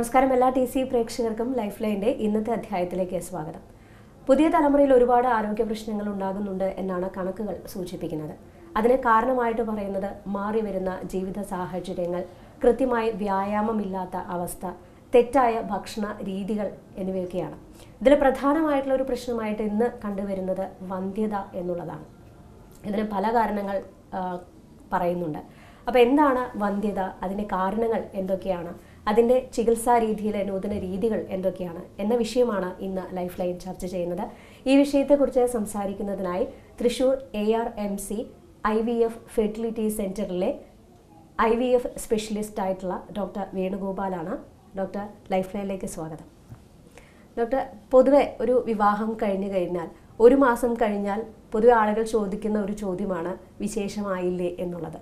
നമസ്കാരം എല്ലാ T C പ്രേക്ഷകർക്കും ലൈഫ് ലൈൻ്റെ ഇന്നത്തെ അധ്യായത്തിലേക്ക് സ്വാഗതം പുതിയ തലമുറയിൽ ഒരുപാട് ആരോഗ്യ പ്രശ്നങ്ങൾ ഉണ്ടാകുന്നുണ്ട് എന്നാണ് കണക്കുകൾ സൂചിപ്പിക്കുന്നത് അതിന് കാരണമായിട്ട് പറയുന്നത് മാറി വരുന്ന ജീവിത സാഹചര്യങ്ങൾ കൃത്യമായി വ്യായാമമില്ലാത്ത അവസ്ഥ തെറ്റായ ഭക്ഷണ രീതികൾ എന്നിവയൊക്കെയാണ് ഇതിൽ പ്രധാനമായിട്ടുള്ള ഒരു പ്രശ്നമായിട്ട് ഇന്ന് കണ്ടുവരുന്നത് വന്ധ്യത എന്നുള്ളതാണ് ഇതിന് പല കാരണങ്ങൾ ആ, പറയുന്നുണ്ട് അപ്പോൾ എന്താണ് വന്ധ്യത അതിൻ്റെ കാരണങ്ങൾ എന്തൊക്കെയാണ് അതിൻ്റെ ചികിത്സാ രീതിയിലെ നൂതന രീതികൾ എന്തൊക്കെയാണ് എന്ന വിഷയമാണ് ഇന്ന് ലൈഫ് ലൈൻ ചർച്ച ചെയ്യുന്നത് ഈ വിഷയത്തെക്കുറിച്ച് സംസാരിക്കുന്നതിനായി Thrissur A R M C I V F fertility സെൻറ്ററിലെ ഐ വി എഫ് സ്പെഷ്യലിസ്റ്റ് ആയിട്ടുള്ള ഡോക്ടർ വേണുഗോപാലാണ് ഡോക്ടർ ലൈഫ് ലൈനിലേക്ക് സ്വാഗതം ഡോക്ടർ പൊതുവെ ഒരു വിവാഹം കഴിഞ്ഞു കഴിഞ്ഞാൽ ഒരു മാസം കഴിഞ്ഞാൽ പൊതുവെ ആളുകൾ ചോദിക്കുന്ന ഒരു ചോദ്യമാണ് വിശേഷമായില്ലേ എന്നുള്ളത്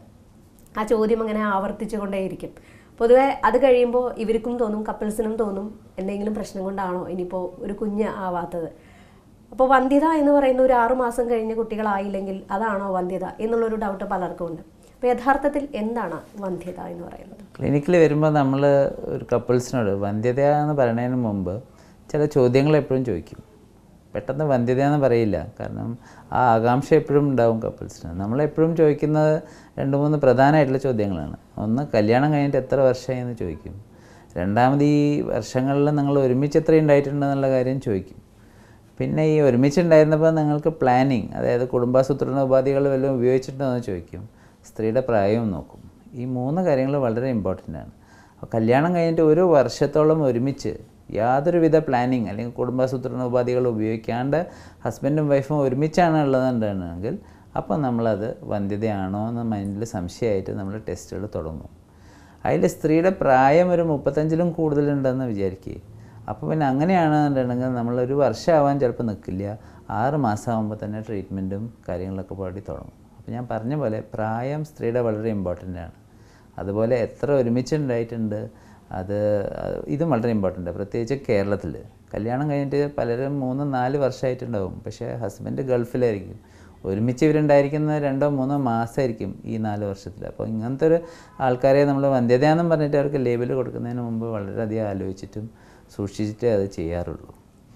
ആ ചോദ്യം അങ്ങനെ ആവർത്തിച്ചുകൊണ്ടേയിരിക്കും പൊതുവെ അത് കഴിയുമ്പോൾ ഇവർക്കും തോന്നും കപ്പിൾസിനും തോന്നും എന്തെങ്കിലും പ്രശ്നം കൊണ്ടാണോ ഇനിയിപ്പോൾ ഒരു കുഞ്ഞ് ആവാത്തത് അപ്പോൾ വന്ധ്യത എന്ന് പറയുന്ന ഒരു ആറു മാസം കഴിഞ്ഞ കുട്ടികളായില്ലെങ്കിൽ അതാണോ വന്ധ്യത എന്നുള്ളൊരു ഡൗട്ട് പലർക്കും ഉണ്ട് അപ്പോൾ യഥാർത്ഥത്തിൽ എന്താണ് വന്ധ്യത എന്ന് പറയുന്നത് ക്ലിനിക്കിൽ വരുമ്പോൾ നമ്മൾ ഒരു കപ്പിൾസിനോട് വന്ധ്യത എന്ന് പറയുന്നതിന് മുമ്പ് ചില ചോദ്യങ്ങൾ എപ്പോഴും ചോദിക്കും പെട്ടെന്ന് വന്ധ്യത എന്ന് പറയില്ല കാരണം ആ ആകാംക്ഷ എപ്പോഴും ഉണ്ടാവും കപ്പിൾസിന് നമ്മളെപ്പോഴും ചോദിക്കുന്നത് രണ്ട് മൂന്ന് പ്രധാനമായിട്ടുള്ള ചോദ്യങ്ങളാണ് ഒന്ന് കല്യാണം കഴിഞ്ഞിട്ട് എത്ര വർഷമായി എന്ന് ചോദിക്കും രണ്ടാമത് ഈ വർഷങ്ങളിൽ നിങ്ങൾ ഒരുമിച്ച് എത്ര ഉണ്ടായിട്ടുണ്ടെന്നുള്ള കാര്യം ചോദിക്കും പിന്നെ ഈ ഒരുമിച്ചുണ്ടായിരുന്നപ്പോൾ നിങ്ങൾക്ക് പ്ലാനിങ് അതായത് കുടുംബാസൂത്രണ ഉപാധികൾ വല്ലതും ഉപയോഗിച്ചിട്ടുണ്ടോ എന്ന് ചോദിക്കും സ്ത്രീയുടെ പ്രായവും നോക്കും ഈ മൂന്ന് കാര്യങ്ങൾ വളരെ ഇമ്പോർട്ടൻ്റ് ആണ് അപ്പോൾ കല്യാണം കഴിഞ്ഞിട്ട് ഒരു വർഷത്തോളം ഒരുമിച്ച് യാതൊരുവിധ പ്ലാനിങ് അല്ലെങ്കിൽ കുടുംബാസൂത്രണ ഉപാധികൾ ഉപയോഗിക്കാണ്ട് ഹസ്ബൻഡും വൈഫും ഒരുമിച്ചാണ് ഉള്ളതുണ്ടെങ്കിൽ അപ്പോൾ നമ്മളത് വന്ധ്യതയാണോ എന്ന് മൈൻഡിൽ സംശയമായിട്ട് നമ്മൾ ടെസ്റ്റുകൾ തുടങ്ങും അതിൽ സ്ത്രീയുടെ പ്രായം ഒരു മുപ്പത്തഞ്ചിലും കൂടുതലുണ്ടെന്ന് വിചാരിക്കുക അപ്പോൾ പിന്നെ അങ്ങനെയാണെന്നുണ്ടെങ്കിൽ നമ്മളൊരു വർഷമാവാൻ ചിലപ്പോൾ നിൽക്കില്ല ആറ് മാസമാകുമ്പോൾ തന്നെ ട്രീറ്റ്മെൻറ്റും കാര്യങ്ങളൊക്കെ പാടി തുടങ്ങും അപ്പോൾ ഞാൻ പറഞ്ഞ പോലെ പ്രായം സ്ത്രീയുടെ വളരെ ഇമ്പോർട്ടൻ്റ് ആണ് അതുപോലെ എത്ര ഒരുമിച്ചുണ്ടായിട്ടുണ്ട് അത് അത് ഇതും വളരെ ഇമ്പോർട്ടൻ്റ് പ്രത്യേകിച്ച് കേരളത്തിൽ കല്യാണം കഴിഞ്ഞിട്ട് പലരും മൂന്നും നാല് വർഷമായിട്ടുണ്ടാവും പക്ഷേ ഹസ്ബൻഡ് ഗൾഫിലായിരിക്കും ഒരുമിച്ച് ഇവരുണ്ടായിരിക്കുന്നത് രണ്ടോ മൂന്നോ മാസമായിരിക്കും ഈ നാല് വർഷത്തിൽ അപ്പോൾ ഇങ്ങനത്തെ ഒരു ആൾക്കാരെ നമ്മൾ വന്ധ്യതയാണെന്നും പറഞ്ഞിട്ട് അവർക്ക് ലേബൽ കൊടുക്കുന്നതിന് മുമ്പ് വളരെയധികം ആലോചിച്ചിട്ടും സൂക്ഷിച്ചിട്ടേ അത് ചെയ്യാറുള്ളൂ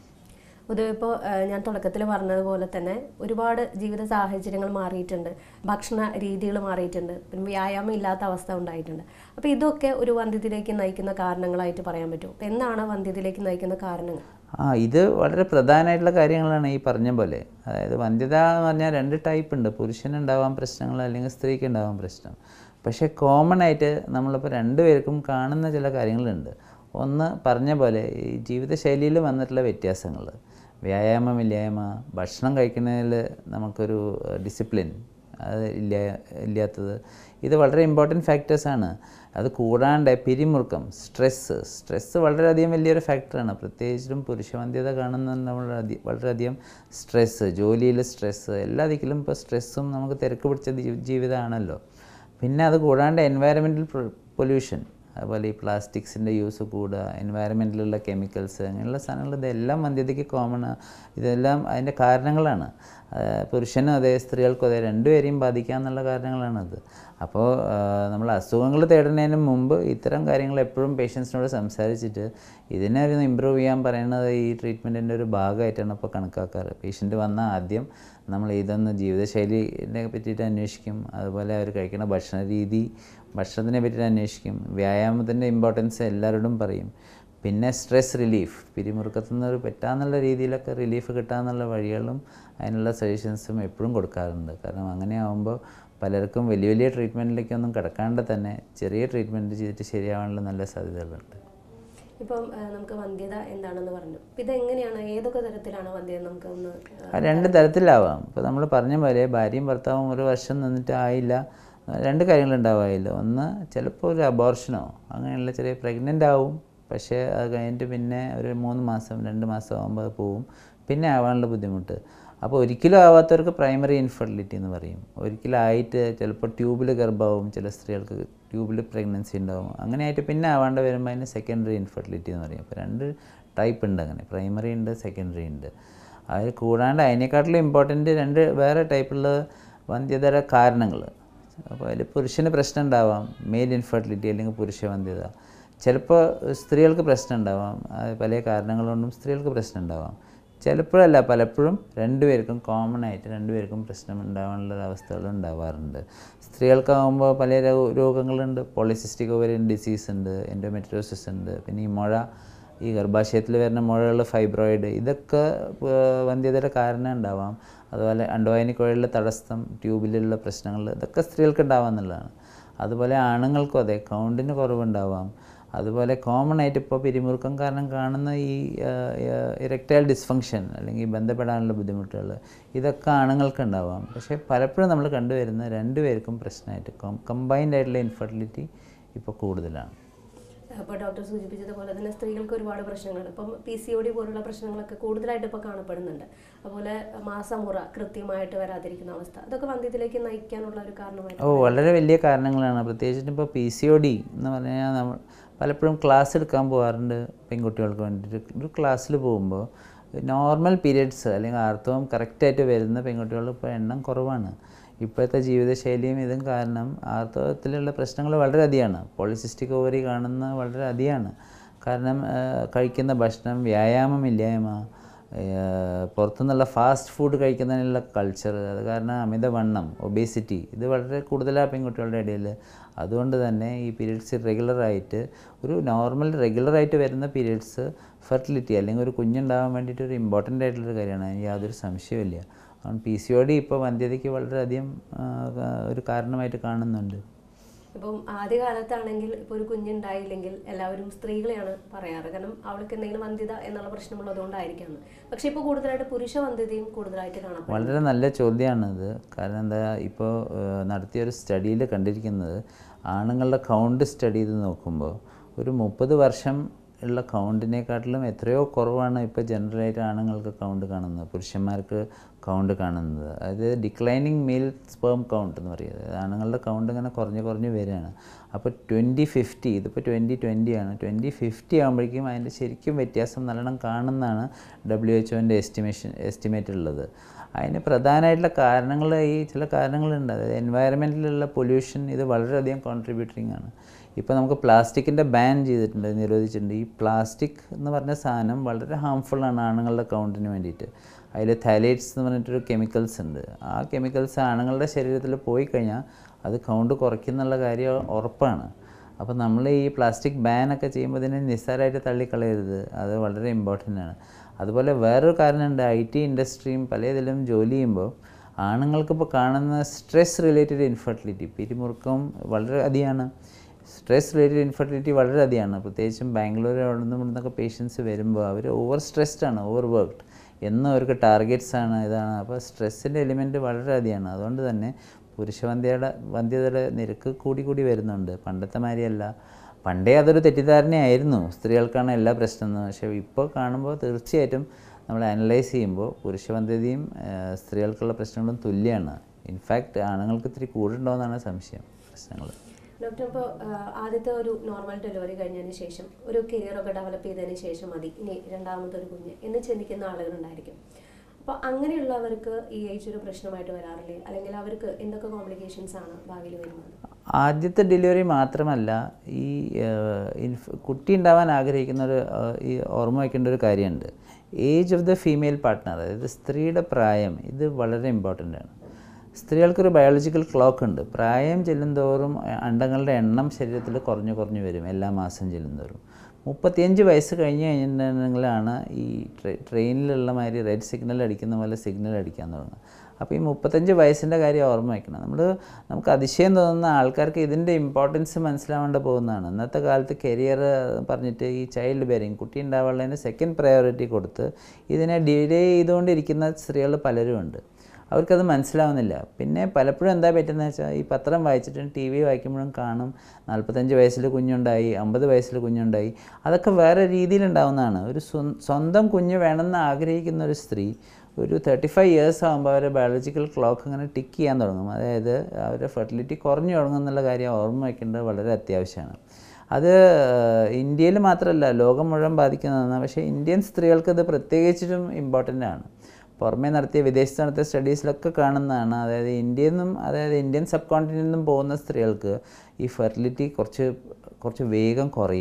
പൊതുവെ ഇപ്പോൾ ഞാൻ തുടക്കത്തിൽ പറഞ്ഞതുപോലെ തന്നെ ഒരുപാട് ജീവിത സാഹചര്യങ്ങൾ മാറിയിട്ടുണ്ട് ഭക്ഷണ രീതികൾ മാറിയിട്ടുണ്ട് പിന്നെ വ്യായാമം ഇല്ലാത്ത അവസ്ഥ ഉണ്ടായിട്ടുണ്ട് അപ്പോൾ ഇതൊക്കെ ഒരു വന്ധ്യതയിലേക്ക് നയിക്കുന്ന കാരണങ്ങളായിട്ട് പറയാൻ പറ്റുമോ അപ്പോൾ എന്താണ് വന്ധ്യതയിലേക്ക് നയിക്കുന്ന കാരണങ്ങൾ ആ ഇത് വളരെ പ്രധാനമായിട്ടുള്ള കാര്യങ്ങളാണ് ഈ പറഞ്ഞ പോലെ അതായത് വന്ധ്യത എന്ന് പറഞ്ഞാൽ രണ്ട് ടൈപ്പ് ഉണ്ട് പുരുഷനുണ്ടാവാൻ പ്രശ്നങ്ങൾ അല്ലെങ്കിൽ സ്ത്രീക്ക് ഉണ്ടാവാൻ പ്രശ്നം പക്ഷേ കോമൺ ആയിട്ട് നമ്മളിപ്പോൾ രണ്ടുപേർക്കും കാണുന്ന ചില കാര്യങ്ങളുണ്ട് ഒന്ന് പറഞ്ഞ പോലെ ഈ ജീവിതശൈലിയിൽ വന്നിട്ടുള്ള വ്യത്യാസങ്ങൾ വ്യായാമമില്ലായ്മ ഭക്ഷണം കഴിക്കുന്നതിൽ നമുക്കൊരു ഡിസിപ്ലിൻ അത് ഇല്ല ഇല്ലാത്തത് ഇത് വളരെ ഇമ്പോർട്ടൻറ്റ് ഫാക്ടേഴ്സാണ് അത് കൂടാണ്ട് പിരിമുറുക്കം സ്ട്രെസ്സ് സ്ട്രെസ്സ് വളരെയധികം വലിയൊരു ഫാക്ടറാണ് പ്രത്യേകിച്ചും പുരുഷവന്ധ്യത കാണുന്ന നമ്മൾ അധി- വളരെയധികം സ്ട്രെസ്സ് ജോലിയിൽ സ്ട്രെസ്സ് എല്ലാ ദിക്കിലും ഇപ്പോൾ സ്ട്രെസ്സും നമുക്ക് തിരക്ക് പിടിച്ച ജീ- ജീവിതമാണല്ലോ പിന്നെ അത് കൂടാണ്ട് എൻവയറമെൻറ്റൽ പൊല്യൂഷൻ അതുപോലെ ഈ പ്ലാസ്റ്റിക്സിൻ്റെ യൂസ് കൂടുക എൻവയറമെൻറ്റിലുള്ള കെമിക്കൽസ് അങ്ങനെയുള്ള സാധനങ്ങൾ ഇതെല്ലാം വന്ധ്യതയ്ക്ക് കോമൺ ഇതെല്ലാം അതിൻ്റെ കാരണങ്ങളാണ് ആ, പുരുഷനും അതെ സ്ത്രീകൾക്കും അതെ രണ്ടുപേരെയും ബാധിക്കാമെന്നുള്ള കാരണങ്ങളാണത് അപ്പോൾ നമ്മൾ അസുഖങ്ങൾ തേടുന്നതിന് മുമ്പ് ഇത്തരം കാര്യങ്ങൾ എപ്പോഴും പേഷ്യൻസിനോട് സംസാരിച്ചിട്ട് ഇതിനെ ഒരു ഇമ്പ്രൂവ് ചെയ്യാൻ പറയുന്നത് ഈ ട്രീറ്റ്മെൻറ്റിൻ്റെ ഒരു ഭാഗമായിട്ടാണ് ഇപ്പോൾ കണക്കാക്കാറ് പേഷ്യൻ്റ് വന്നാൽ ആദ്യം നമ്മൾ ഇതൊന്ന് ജീവിതശൈലിനെ പറ്റിയിട്ട് അന്വേഷിക്കും അതുപോലെ അവർ കഴിക്കുന്ന ഭക്ഷണ രീതി ഭക്ഷണത്തിനെ പറ്റിയിട്ട് അന്വേഷിക്കും വ്യായാമത്തിൻ്റെ ഇമ്പോർട്ടൻസ് എല്ലാവരോടും പറയും പിന്നെ സ്ട്രെസ് റിലീഫ് പിരിമുറുക്കത്തിൽ നിന്ന് ഒരു പറ്റാന്നുള്ള രീതിയിലൊക്കെ റിലീഫ് കിട്ടാന്നുള്ള വഴികളും അതിനുള്ള സജഷൻസും എപ്പോഴും കൊടുക്കാറുണ്ട് കാരണം അങ്ങനെ ആകുമ്പോൾ പലർക്കും വലിയ വലിയ ട്രീറ്റ്മെൻറ്റിലേക്കൊന്നും കിടക്കാണ്ട് തന്നെ ചെറിയ ട്രീറ്റ്മെൻറ്റ് ചെയ്തിട്ട് ശരിയാവാനുള്ള നല്ല സാധ്യതകളുണ്ട് ഇപ്പം ആ, നമുക്ക് വന്ധ്യത എന്താണെന്ന് പറഞ്ഞു അപ്പം ഇതെങ്ങനെയാണ് ഏതൊക്കെ തരത്തിലാണ് വന്ധ്യത നമുക്ക് ഒന്ന് ആ, ആ രണ്ട് തരത്തിലാവാം ഇപ്പോൾ നമ്മൾ പറഞ്ഞ പോലെ ഭാര്യയും ഭർത്താവും ഒരു വർഷം നിന്നിട്ട് ആയില്ല രണ്ട് കാര്യങ്ങളുണ്ടാവായില്ല ഒന്ന് ചിലപ്പോൾ ഒരു അബോർഷനോ അങ്ങനെയുള്ള ചെറിയ പ്രഗ്നൻ്റ് ആവും പക്ഷേ അത് കഴിഞ്ഞിട്ട് പിന്നെ ഒരു മൂന്ന് മാസം രണ്ട് മാസം ആകുമ്പോൾ അത് പോവും പിന്നെ ആവാനുള്ള ബുദ്ധിമുട്ട് അപ്പോൾ ഒരിക്കലും ആവാത്തവർക്ക് പ്രൈമറി ഇൻഫെർട്ടിലിറ്റി എന്ന് പറയും ഒരിക്കലായിട്ട് ചിലപ്പോൾ ട്യൂബിൽ ഗർഭമാവും ചില സ്ത്രീകൾക്ക് ട്യൂബിൽ പ്രഗ്നൻസി ഉണ്ടാവും അങ്ങനെയായിട്ട് പിന്നെ ആവാണ്ട് വരുമ്പോൾ അതിന് സെക്കൻഡറി ഇൻഫെർട്ടിലിറ്റി എന്ന് പറയും അപ്പോൾ രണ്ട് ടൈപ്പ് ഉണ്ട് അങ്ങനെ പ്രൈമറി ഉണ്ട് സെക്കൻഡറി ഉണ്ട് അതിൽ കൂടാണ്ട് അതിനെക്കാട്ടിലും ഇമ്പോർട്ടൻ്റ് രണ്ട് വേറെ ടൈപ്പുള്ള വന്ധ്യതര കാരണങ്ങൾ അപ്പോൾ അതിൽ പുരുഷന് പ്രശ്നം ഉണ്ടാവാം മെയിൽ ഇൻഫെർട്ടിലിറ്റി അല്ലെങ്കിൽ പുരുഷ വന്ധ്യത ചിലപ്പോൾ സ്ത്രീകൾക്ക് പ്രശ്നം ഉണ്ടാവാം അത് പല കാരണങ്ങൾ കൊണ്ടും സ്ത്രീകൾക്ക് പ്രശ്നം ഉണ്ടാവാം ചിലപ്പോഴല്ല പലപ്പോഴും രണ്ടുപേർക്കും കോമൺ ആയിട്ട് രണ്ടുപേർക്കും പ്രശ്നം ഉണ്ടാവാനുള്ള അവസ്ഥകൾ ഉണ്ടാവാറുണ്ട് സ്ത്രീകൾക്കാകുമ്പോൾ പല രോ- രോഗങ്ങളുണ്ട് പോളിസിസ്റ്റിക് ഓവറിയൻ ഡിസീസ് ഉണ്ട് എൻഡോമെട്രോസിസ് ഉണ്ട് പിന്നെ ഈ മുഴ ഈ ഗർഭാശയത്തിൽ വരുന്ന മുഴകൾ ഫൈബ്രോയിഡ് ഇതൊക്കെ ഏർ, വന്ധ്യതയുടെ കാരണം ഉണ്ടാവാം അതുപോലെ അണ്ടോയനി കുഴലിലെ തടസ്സം ട്യൂബിലുള്ള പ്രശ്നങ്ങൾ ഇതൊക്കെ സ്ത്രീകൾക്ക് ഉണ്ടാവാമെന്നുള്ളതാണ് അതുപോലെ ആണുങ്ങൾക്കും അതെ കൗണ്ടിന് കുറവുണ്ടാവാം അതുപോലെ കോമൺ ആയിട്ട് ഇപ്പോൾ പിരിമുറുക്കം കാരണം കാണുന്ന ഈ ഇറക്റ്റൈൽ ഡിസ്ഫങ്ഷൻ അല്ലെങ്കിൽ ബന്ധപ്പെടാനുള്ള ബുദ്ധിമുട്ടുകൾ ഇതൊക്കെ ആണുങ്ങൾക്ക് ഉണ്ടാവാം പക്ഷേ പലപ്പോഴും നമ്മൾ കണ്ടുവരുന്ന രണ്ടുപേർക്കും പ്രശ്നമായിട്ട് കമ്പൈൻഡ് ആയിട്ടുള്ള ഇൻഫെർട്ടിലിറ്റി ഇപ്പോൾ കൂടുതലാണ് അപ്പോൾ ഡോക്ടർ സൂചിപ്പിച്ചതുപോലെ തന്നെ സ്ത്രീകൾക്ക് ഒരുപാട് പ്രശ്നങ്ങൾ ഇപ്പം പി സി ഒ ഡി പോലുള്ള പ്രശ്നങ്ങളൊക്കെ കൂടുതലായിട്ട് ഇപ്പോൾ കാണപ്പെടുന്നുണ്ട് അതുപോലെ മാസമുറ കൃത്യമായിട്ട് വരാതിരിക്കുന്ന അവസ്ഥ അതൊക്കെ വന്ധ്യത്തിലേക്ക് നയിക്കാനുള്ള ഒരു കാരണമായിട്ട് ഓ വളരെ വലിയ കാരണങ്ങളാണ് പ്രത്യേകിച്ചിട്ട് ഇപ്പോൾ പി സി ഒ ഡി എന്ന് പറഞ്ഞു കഴിഞ്ഞാൽ നമ്മൾ പലപ്പോഴും ക്ലാസ് എടുക്കാൻ പോകാറുണ്ട് പെൺകുട്ടികൾക്ക് വേണ്ടിയിട്ട് ഒരു ക്ലാസ്സിൽ പോകുമ്പോൾ നോർമൽ പീരിയഡ്സ് അല്ലെങ്കിൽ ആർത്തവം കറക്റ്റായിട്ട് വരുന്ന പെൺകുട്ടികൾ ഇപ്പോൾ എണ്ണം കുറവാണ് ഇപ്പോഴത്തെ ജീവിതശൈലിയും ഇതും കാരണം ആർത്തവത്തിലുള്ള പ്രശ്നങ്ങൾ വളരെ അധികമാണ് പോളിസിസ്റ്റിക് ഓവറി കാണുന്ന വളരെ അധികമാണ് കാരണം ആ, കഴിക്കുന്ന ഭക്ഷണം വ്യായാമമില്ലായ്മ ഏഹ് പുറത്തുനിന്നുള്ള ഫാസ്റ്റ് ഫുഡ് കഴിക്കുന്നതിനുള്ള കൾച്ചർ അത് കാരണം അമിതവണ്ണം ഒബേസിറ്റി ഇത് വളരെ കൂടുതലാണ് പെൺകുട്ടികളുടെ ഇടയിൽ അതുകൊണ്ട് തന്നെ ഈ പീരിയഡ്സ് റെഗുലറായിട്ട് ഒരു നോർമൽ റെഗുലറായിട്ട് വരുന്ന പീരിയഡ്സ് ഫെർട്ടിലിറ്റി അല്ലെങ്കിൽ ഒരു കുഞ്ഞുണ്ടാകാൻ വേണ്ടിയിട്ട് ഒരു ഇമ്പോർട്ടൻ്റ് ആയിട്ടുള്ളൊരു കാര്യമാണ് അതിന് യാതൊരു സംശയമില്ല കാരണം പി സി ഒ ഡി ഇപ്പോൾ വന്ധ്യതയ്ക്ക് വളരെയധികം ആ, ഒരു കാരണമായിട്ട് കാണുന്നുണ്ട് ഇപ്പം ആദ്യകാലത്താണെങ്കിൽ ഇപ്പോൾ ഒരു കുഞ്ഞുണ്ടായില്ലെങ്കിൽ എല്ലാവരും സ്ത്രീകളെയാണ് പറയാറ് കാരണം അവൾക്ക് എന്തെങ്കിലും വന്ധ്യത എന്നുള്ള പ്രശ്നമുള്ളതുകൊണ്ടായിരിക്കാം പക്ഷെ ഇപ്പോൾ കൂടുതലായിട്ട് പുരുഷ വന്ധ്യതയും കൂടുതലായിട്ട് കാണപ്പെടും വളരെ നല്ല ചോദ്യമാണിത് കാരണം എന്താ ഇപ്പോൾ നടത്തിയൊരു സ്റ്റഡിയിൽ കണ്ടിരിക്കുന്നത് ആണുങ്ങളുടെ കൗണ്ട് സ്റ്റഡി ചെയ്ത് നോക്കുമ്പോൾ ഒരു മുപ്പത് വർഷം ഉള്ള കൗണ്ടിനെക്കാട്ടിലും എത്രയോ കുറവാണ് ഇപ്പോൾ ജനറലായിട്ട് ആണുങ്ങൾക്ക് കൗണ്ട് കാണുന്നത് പുരുഷന്മാർക്ക് കൗണ്ട് കാണുന്നത് അതായത് ഡിക്ലൈനിങ് മെയിൽ സ്പേം കൗണ്ട് എന്ന് പറയുന്നത് ആണുങ്ങളുടെ കൗണ്ട് ഇങ്ങനെ കുറഞ്ഞ് കുറഞ്ഞ് വരികയാണ് അപ്പോൾ ട്വൻറ്റി ഫിഫ്റ്റി ഇതിപ്പോൾ ട്വൻറ്റി ട്വൻറ്റി ആണ് ട്വൻറ്റി ഫിഫ്റ്റി ആകുമ്പോഴേക്കും അതിൻ്റെ ശരിക്കും വ്യത്യാസം നല്ലോണം കാണുന്നതാണ് ഡബ്ല്യു എച്ച് ഒൻ്റെ എസ്റ്റിമേഷൻ എസ്റ്റിമേറ്റ് ഉള്ളത് അതിന് പ്രധാനമായിട്ടുള്ള കാരണങ്ങൾ ഈ ചില കാരണങ്ങളുണ്ട് അതായത് എൻവയറമെൻറ്റിലുള്ള പൊല്യൂഷൻ ഇത് വളരെയധികം കോൺട്രിബ്യൂട്ടിങ് ആണ് ഇപ്പോൾ നമുക്ക് പ്ലാസ്റ്റിക്കിൻ്റെ ബാൻ ചെയ്തിട്ടുണ്ട് നിരോധിച്ചിട്ടുണ്ട് ഈ പ്ലാസ്റ്റിക് എന്ന് പറഞ്ഞ സാധനം വളരെ ഹാംഫുള്ളാണ് ആണുങ്ങളുടെ കൗണ്ടിന് വേണ്ടിയിട്ട് അതിൽ തൈലൈറ്റ്സ് എന്ന് പറഞ്ഞിട്ടൊരു കെമിക്കൽസ് ഉണ്ട് ആ കെമിക്കൽസ് ആണുങ്ങളുടെ ശരീരത്തിൽ പോയി കഴിഞ്ഞാൽ അത് കൗണ്ട് കുറയ്ക്കുന്നുള്ള കാര്യം ഉറപ്പാണ് അപ്പോൾ നമ്മൾ ഈ പ്ലാസ്റ്റിക് ബാനൊക്കെ ചെയ്യുമ്പോൾ ഇതിനെ നിസ്സാരമായിട്ട് തള്ളിക്കളയരുത് അത് വളരെ ഇമ്പോർട്ടൻ്റ് ആണ് അതുപോലെ വേറൊരു കാരണമുണ്ട് ഐ ടി ഇൻഡസ്ട്രിയും പല ഇതിലും ജോലി ചെയ്യുമ്പോൾ ആണുങ്ങൾക്ക് ഇപ്പോൾ കാണുന്ന സ്ട്രെസ് റിലേറ്റഡ് ഇൻഫെർട്ടിലിറ്റി പിരിമുറുക്കം വളരെ അധികമാണ് സ്ട്രെസ് റിലേറ്റഡ് ഇൻഫെർട്ടിലിറ്റി വളരെ അധികമാണ് പ്രത്യേകിച്ചും ബാംഗ്ലൂർ അവിടെ നിന്നും ഇവിടെ നിന്നൊക്കെ പേഷ്യൻസ് വരുമ്പോൾ അവർ ഓവർ സ്ട്രെസ്ഡ് ആണ് ഓവർ വർക്ക്ഡ് എന്നും അവർക്ക് ടാർഗറ്റ്സ് ആണ് ഇതാണ് അപ്പോൾ സ്ട്രെസ്സിൻ്റെ എലിമെൻറ്റ് വളരെ അധികമാണ് അതുകൊണ്ട് തന്നെ പുരുഷവന്ധ്യയുടെ വന്ധ്യതയുടെ നിരക്ക് കൂടി കൂടി വരുന്നുണ്ട് പണ്ടത്തെ മാതിരിയല്ല പണ്ടേ അതൊരു തെറ്റിദ്ധാരണയായിരുന്നു സ്ത്രീകൾക്കാണ് എല്ലാ പ്രശ്നമെന്ന് പക്ഷേ ഇപ്പോൾ കാണുമ്പോൾ തീർച്ചയായിട്ടും നമ്മൾ അനലൈസ് ചെയ്യുമ്പോൾ പുരുഷവന്ധ്യതയും ഏഹ്, സ്ത്രീകൾക്കുള്ള പ്രശ്നങ്ങളും തുല്യമാണ് ഇൻഫാക്റ്റ് ആണുങ്ങൾക്ക് ഇത്തിരി കൂടുതലുണ്ടോയെന്നാണ് സംശയം പ്രശ്നങ്ങൾ ഡോക്ടർ ഇപ്പോൾ ആദ്യത്തെ ഒരു നോർമൽ ഡെലിവറി കഴിഞ്ഞതിന് ശേഷം ഒരു കരിയറൊക്കെ ഡെവലപ്പ് ചെയ്തതിന് ശേഷം മതി ഇനി രണ്ടാമത്തെ ഒരു കുഞ്ഞ് എന്ന് ചിന്തിക്കുന്ന ആളുകളുണ്ടായിരിക്കും അപ്പോൾ അങ്ങനെയുള്ളവർക്ക് ഈ ഏജ് ഒരു പ്രശ്നമായിട്ട് വരാറില്ലേ അല്ലെങ്കിൽ അവർക്ക് എന്തൊക്കെ കോംപ്ലിക്കേഷൻസ് ആണ് ഭാവിയിൽ വരുന്നത് ആദ്യത്തെ ഡെലിവറി മാത്രമല്ല ഈ ഏഹ്, ഇൻഫ് കുട്ടി ഉണ്ടാവാൻ ആഗ്രഹിക്കുന്ന ഒരു ഏഹ്, ഈ ഓർമ്മ വയ്ക്കേണ്ട ഒരു കാര്യമുണ്ട് age of the female partner അതായത് സ്ത്രീയുടെ പ്രായം ഇത് വളരെ ഇമ്പോർട്ടൻ്റ് ആണ് സ്ത്രീകൾക്കൊരു ബയോളജിക്കൽ ക്ലോക്ക് ഉണ്ട് പ്രായം ചെല്ലുന്തോറും അണ്ടങ്ങളുടെ എണ്ണം ശരീരത്തിൽ കുറഞ്ഞു കുറഞ്ഞു വരും എല്ലാ മാസം ചെല്ലുന്തോറും മുപ്പത്തിയഞ്ച് വയസ്സ് കഴിഞ്ഞ് കഴിഞ്ഞിട്ടുണ്ടെങ്കിലാണ് ഈ ട്രെ- ട്രെയിനിലുള്ള മാതിരി റെഡ് സിഗ്നൽ അടിക്കുന്ന പോലെ സിഗ്നൽ അടിക്കാൻ തുടങ്ങുക അപ്പോൾ ഈ മുപ്പത്തഞ്ച് വയസ്സിൻ്റെ കാര്യം ഓർമ്മ വയ്ക്കണം നമ്മൾ നമുക്ക് അതിശയം തോന്നുന്ന ആൾക്കാർക്ക് ഇതിൻ്റെ ഇമ്പോർട്ടൻസ് മനസ്സിലാവേണ്ട പോകുന്നതാണ് ഇന്നത്തെ കാലത്ത് കരിയർ പറഞ്ഞിട്ട് ഈ ചൈൽഡ് ബെയറിങ് കുട്ടി ഉണ്ടാവാനുള്ളതിന് സെക്കൻഡ് പ്രയോറിറ്റി കൊടുത്ത് ഇതിനെ ഡിലേ ചെയ്തുകൊണ്ടിരിക്കുന്ന സ്ത്രീകൾ പലരും ഉണ്ട് അവർക്കത് മനസ്സിലാവുന്നില്ല പിന്നെ പലപ്പോഴും എന്താ പറ്റുന്നത് വെച്ചാൽ ഈ പത്രം വായിച്ചിട്ടും ടി വി വായിക്കുമ്പോഴും കാണും നാൽപ്പത്തഞ്ച് വയസ്സിൽ കുഞ്ഞുണ്ടായി അമ്പത് വയസ്സിൽ കുഞ്ഞുണ്ടായി അതൊക്കെ വേറെ രീതിയിലുണ്ടാവുന്നതാണ് ഒരു സ്വ- സ്വന്തം കുഞ്ഞ് വേണമെന്ന് ആഗ്രഹിക്കുന്ന ഒരു സ്ത്രീ ഒരു തേർട്ടി ഫൈവ് ഇയേഴ്സ് ആകുമ്പോൾ അവരുടെ ബയോളജിക്കൽ ക്ലോക്ക് ഇങ്ങനെ ടിക്ക് ചെയ്യാൻ തുടങ്ങും അതായത് അവരുടെ ഫെർട്ടിലിറ്റി കുറഞ്ഞു തുടങ്ങും എന്നുള്ള കാര്യം ഓർമ്മ വയ്ക്കേണ്ടത് വളരെ അത്യാവശ്യമാണ് അത് ഇന്ത്യയിൽ മാത്രമല്ല ലോകം മുഴുവൻ ബാധിക്കുന്നതാണ് പക്ഷേ ഇന്ത്യൻ സ്ത്രീകൾക്ക് ഇത് പ്രത്യേകിച്ചിട്ടും ഇമ്പോർട്ടൻ്റ് ആണ് പുറമേ നടത്തിയ വിദേശത്ത് നടത്തിയ സ്റ്റഡീസിലൊക്കെ കാണുന്നതാണ് അതായത് ഇന്ത്യയിൽ നിന്നും അതായത് ഇന്ത്യൻ സബ് കോണ്ടിനെൻറ്റിൽ നിന്നും പോകുന്ന സ്ത്രീകൾക്ക് ഈ ഫെർട്ടിലിറ്റി കുറച്ച് കുറച്ച് വേഗം കുറയും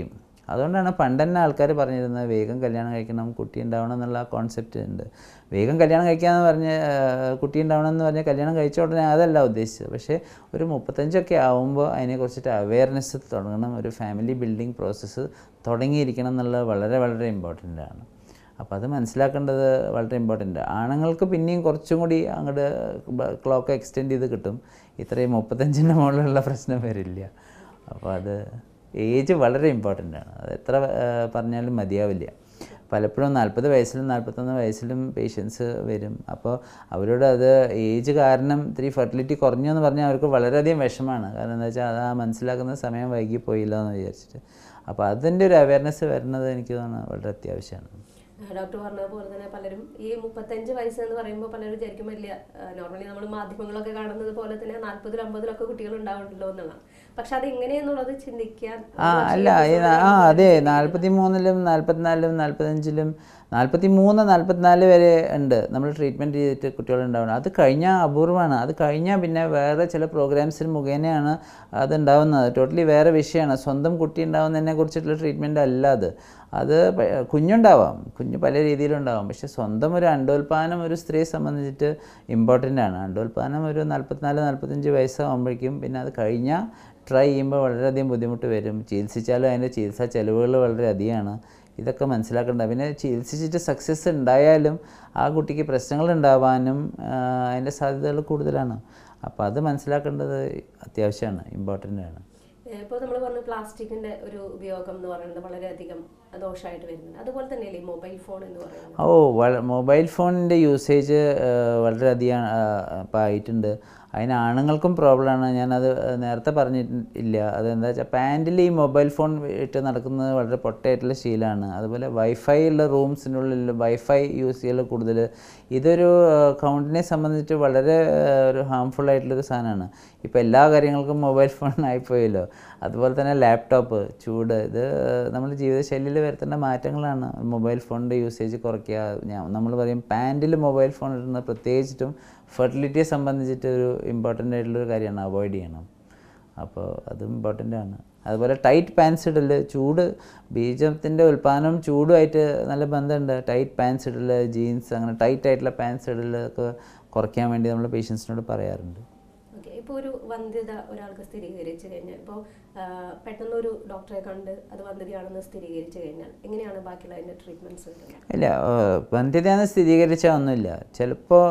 അതുകൊണ്ടാണ് പണ്ട് തന്നെ ആൾക്കാർ പറഞ്ഞിരുന്നത് വേഗം കല്യാണം കഴിക്കണം കുട്ടി ഉണ്ടാവണം എന്നുള്ള ആ കോൺസെപ്റ്റ് ഉണ്ട് വേഗം കല്യാണം കഴിക്കാമെന്ന് പറഞ്ഞ് ആ, കുട്ടി ഉണ്ടാവണം എന്ന് പറഞ്ഞ് കല്യാണം കഴിച്ച ഉടനെ അതല്ല ഉദ്ദേശിച്ചത് പക്ഷേ ഒരു മുപ്പത്തഞ്ചൊക്കെ ആവുമ്പോൾ അതിനെക്കുറിച്ചിട്ട് അവയർനെസ് തുടങ്ങണം ഒരു ഫാമിലി ബിൽഡിംഗ് പ്രോസസ്സ് തുടങ്ങിയിരിക്കണം എന്നുള്ളത് വളരെ വളരെ ഇമ്പോർട്ടൻ്റ് ആണ് അപ്പോൾ അത് മനസ്സിലാക്കേണ്ടത് വളരെ ഇമ്പോർട്ടൻ്റ് ആണുങ്ങൾക്ക് പിന്നെയും കുറച്ചും കൂടി അങ്ങോട്ട് ക്ലോക്ക് എക്സ്റ്റെൻഡ് ചെയ്ത് കിട്ടും ഇത്രയും മുപ്പത്തഞ്ചിൻ്റെ മുകളിലുള്ള പ്രശ്നം വരില്ല അപ്പോൾ അത് ഏജ് വളരെ ഇമ്പോർട്ടൻ്റ് ആണ് അത് എത്ര ആ, പറഞ്ഞാലും മതിയാവില്ല പലപ്പോഴും നാൽപ്പത് വയസ്സിലും നാൽപ്പത്തൊന്ന് വയസ്സിലും പേഷ്യൻസ് വരും അപ്പോൾ അവരോട് അത് ഏജ് കാരണം ഇത്തിരി ഫെർട്ടിലിറ്റി കുറഞ്ഞു എന്ന് പറഞ്ഞാൽ അവർക്ക് വളരെയധികം വിഷമമാണ് കാരണം എന്താ വെച്ചാൽ അത് ആ മനസ്സിലാക്കുന്ന സമയം വൈകിപ്പോയില്ല എന്ന് വിചാരിച്ചിട്ട് അപ്പോൾ അതിൻ്റെ ഒരു അവയർനെസ് വരുന്നത് എനിക്ക് തോന്നുന്നു വളരെ അത്യാവശ്യമാണ് ഡോക്ടർ പറഞ്ഞ പോലെ തന്നെ പലരും ഈ മുപ്പത്തഞ്ച് വയസ്സ് എന്ന് പറയുമ്പോൾ പലരും വിചാരിക്കും വലിയ നോർമലി നമ്മൾ മാധ്യമങ്ങളൊക്കെ കാണുന്നത് പോലെ തന്നെ നാൽപ്പതിലും അമ്പതിലൊക്കെ കുട്ടികൾ ഉണ്ടാവുന്നുണ്ടല്ലോ എന്നുള്ളതാണ് പക്ഷെ അത് എങ്ങനെയെന്നുള്ളത് ചിന്തിക്കാൻ ആ അല്ല ഈ നാ- ആ അതെ നാൽപ്പത്തി മൂന്നിലും നാൽപ്പത്തിനാലിലും നാൽപ്പത്തഞ്ചിലും നാൽപ്പത്തി മൂന്ന് നാൽപ്പത്തിനാല് വരെ ഉണ്ട് നമ്മൾ ട്രീറ്റ്മെൻറ്റ് ചെയ്തിട്ട് കുട്ടികളുണ്ടാവുന്നത് അത് കഴിഞ്ഞാൽ അപൂർവമാണ് അത് കഴിഞ്ഞാൽ പിന്നെ വേറെ ചില പ്രോഗ്രാംസിന് മുഖേനയാണ് അത് ഉണ്ടാവുന്നത് ടോട്ടലി വേറെ വിഷയമാണ് സ്വന്തം കുട്ടി ഉണ്ടാവുന്നതിനെ കുറിച്ചിട്ടുള്ള ട്രീറ്റ്മെൻറ്റ് അല്ല അത് അത് പ- കുഞ്ഞുണ്ടാവാം കുഞ്ഞ് പല രീതിയിലുണ്ടാവാം പക്ഷെ സ്വന്തം ഒരു അണ്ടോൽപാദനം ഒരു സ്ത്രീയെ സംബന്ധിച്ചിട്ട് ഇമ്പോർട്ടൻ്റ് ആണ് അണ്ടോൽപാദനം ഒരു നാൽപ്പത്തിനാല് നാൽപ്പത്തഞ്ച് വയസ്സാകുമ്പോഴേക്കും പിന്നെ അത് കഴിഞ്ഞാൽ ട്രൈ ചെയ്യുമ്പോൾ വളരെയധികം ബുദ്ധിമുട്ട് വരും ചികിത്സിച്ചാലും അതിൻ്റെ ചികിത്സാ ചെലവുകൾ വളരെ അധികമാണ് ഇതൊക്കെ മനസ്സിലാക്കേണ്ട പിന്നെ ചികിത്സിച്ചിട്ട് സക്സസ് ഉണ്ടായാലും ആ കുട്ടിക്ക് പ്രശ്നങ്ങൾ ഉണ്ടാവാനും ആ, അതിൻ്റെ സാധ്യതകൾ കൂടുതലാണ് അപ്പോൾ അത് മനസ്സിലാക്കേണ്ടത് അത്യാവശ്യമാണ് ഇമ്പോർട്ടൻ്റ് ആണ് ഇപ്പോൾ നമ്മൾ പറഞ്ഞു പ്ലാസ്റ്റിക്കിന്റെ ഒരു ഉപയോഗം എന്ന് പറയുന്നത് വളരെയധികം ദോഷമായിട്ട് വരുന്നുണ്ട് അതുപോലെ തന്നെയല്ലേ ഈ മൊബൈൽ ഫോൺ എന്ന് പറയുന്നത് ഓ വള മൊബൈൽ ഫോണിൻ്റെ യൂസേജ് വളരെയധികം ഇപ്പം ആയിട്ടുണ്ട് അതിന് ആണുങ്ങൾക്കും പ്രോബ്ലമാണ് ഞാനത് നേരത്തെ പറഞ്ഞിട്ടില്ല അതെന്താ വെച്ചാൽ പാൻറ്റിൽ ഈ മൊബൈൽ ഫോൺ ഇട്ട് നടക്കുന്നത് വളരെ പൊട്ടയായിട്ടുള്ള ശീലമാണ് അതുപോലെ വൈഫൈ ഉള്ള റൂംസിനുള്ളിൽ വൈഫൈ യൂസ് ചെയ്യൽ കൂടുതൽ ഇതൊരു കൗണ്ടിനെ സംബന്ധിച്ച് വളരെ ആ, ഒരു ഹാംഫുൾ ആയിട്ടുള്ളൊരു സാധനമാണ് ഇപ്പോൾ എല്ലാ കാര്യങ്ങൾക്കും മൊബൈൽ ഫോൺ ആയിപ്പോയല്ലോ അതുപോലെ തന്നെ ലാപ്ടോപ്പ് ചൂട് ഇത് നമ്മൾ ജീവിതശൈലിയിൽ വരുത്തേണ്ട മാറ്റങ്ങളാണ് മൊബൈൽ ഫോണിൻ്റെ യൂസേജ് കുറയ്ക്കുക ഞാൻ നമ്മൾ പറയും പാൻറ്റിൽ മൊബൈൽ ഫോൺ ഇടുന്നത് പ്രത്യേകിച്ചിട്ടും ഫെർട്ടിലിറ്റിയെ സംബന്ധിച്ചിട്ട് ഒരു ഇമ്പോർട്ടൻ്റ് ആയിട്ടുള്ളൊരു കാര്യമാണ് അവോയ്ഡ് ചെയ്യണം അപ്പോൾ അതും ഇമ്പോർട്ടൻ്റ് ആണ് അതുപോലെ ടൈറ്റ് പാൻസ് ഇടൽ ചൂട് ബീജത്തിൻ്റെ ഉൽപ്പാദനം ചൂടുമായിട്ട് നല്ല ബന്ധമുണ്ട് ടൈറ്റ് പാൻസ് ഇടൽ ജീൻസ് അങ്ങനെ ടൈറ്റ് ആയിട്ടുള്ള പാൻസ് ഇടൽ ഒക്കെ കുറയ്ക്കാൻ വേണ്ടി നമ്മൾ പേഷ്യൻസിനോട് പറയാറുണ്ട് ഓക്കെ ഇപ്പോൾ ഒരു വന്ധ്യത ഒരാൾക്ക് സ്ഥിരീകരിച്ചു കഴിഞ്ഞാൽ ഇപ്പോൾ പെട്ടെന്ന് ഒരു ഡോക്ടറെ കണ്ട് അത് വന്ധ്യതയാണെന്ന് സ്ഥിരീകരിച്ചു കഴിഞ്ഞാൽ എങ്ങനെയാണ് ബാക്കിയുള്ള അതിൻ്റെ ട്രീറ്റ്മെൻറ്റ്സ് കിട്ടുന്നത് ഇല്ല ഏഹ് വന്ധ്യതയാണെന്ന് സ്ഥിരീകരിച്ചാൽ ഒന്നുമില്ല ചിലപ്പോൾ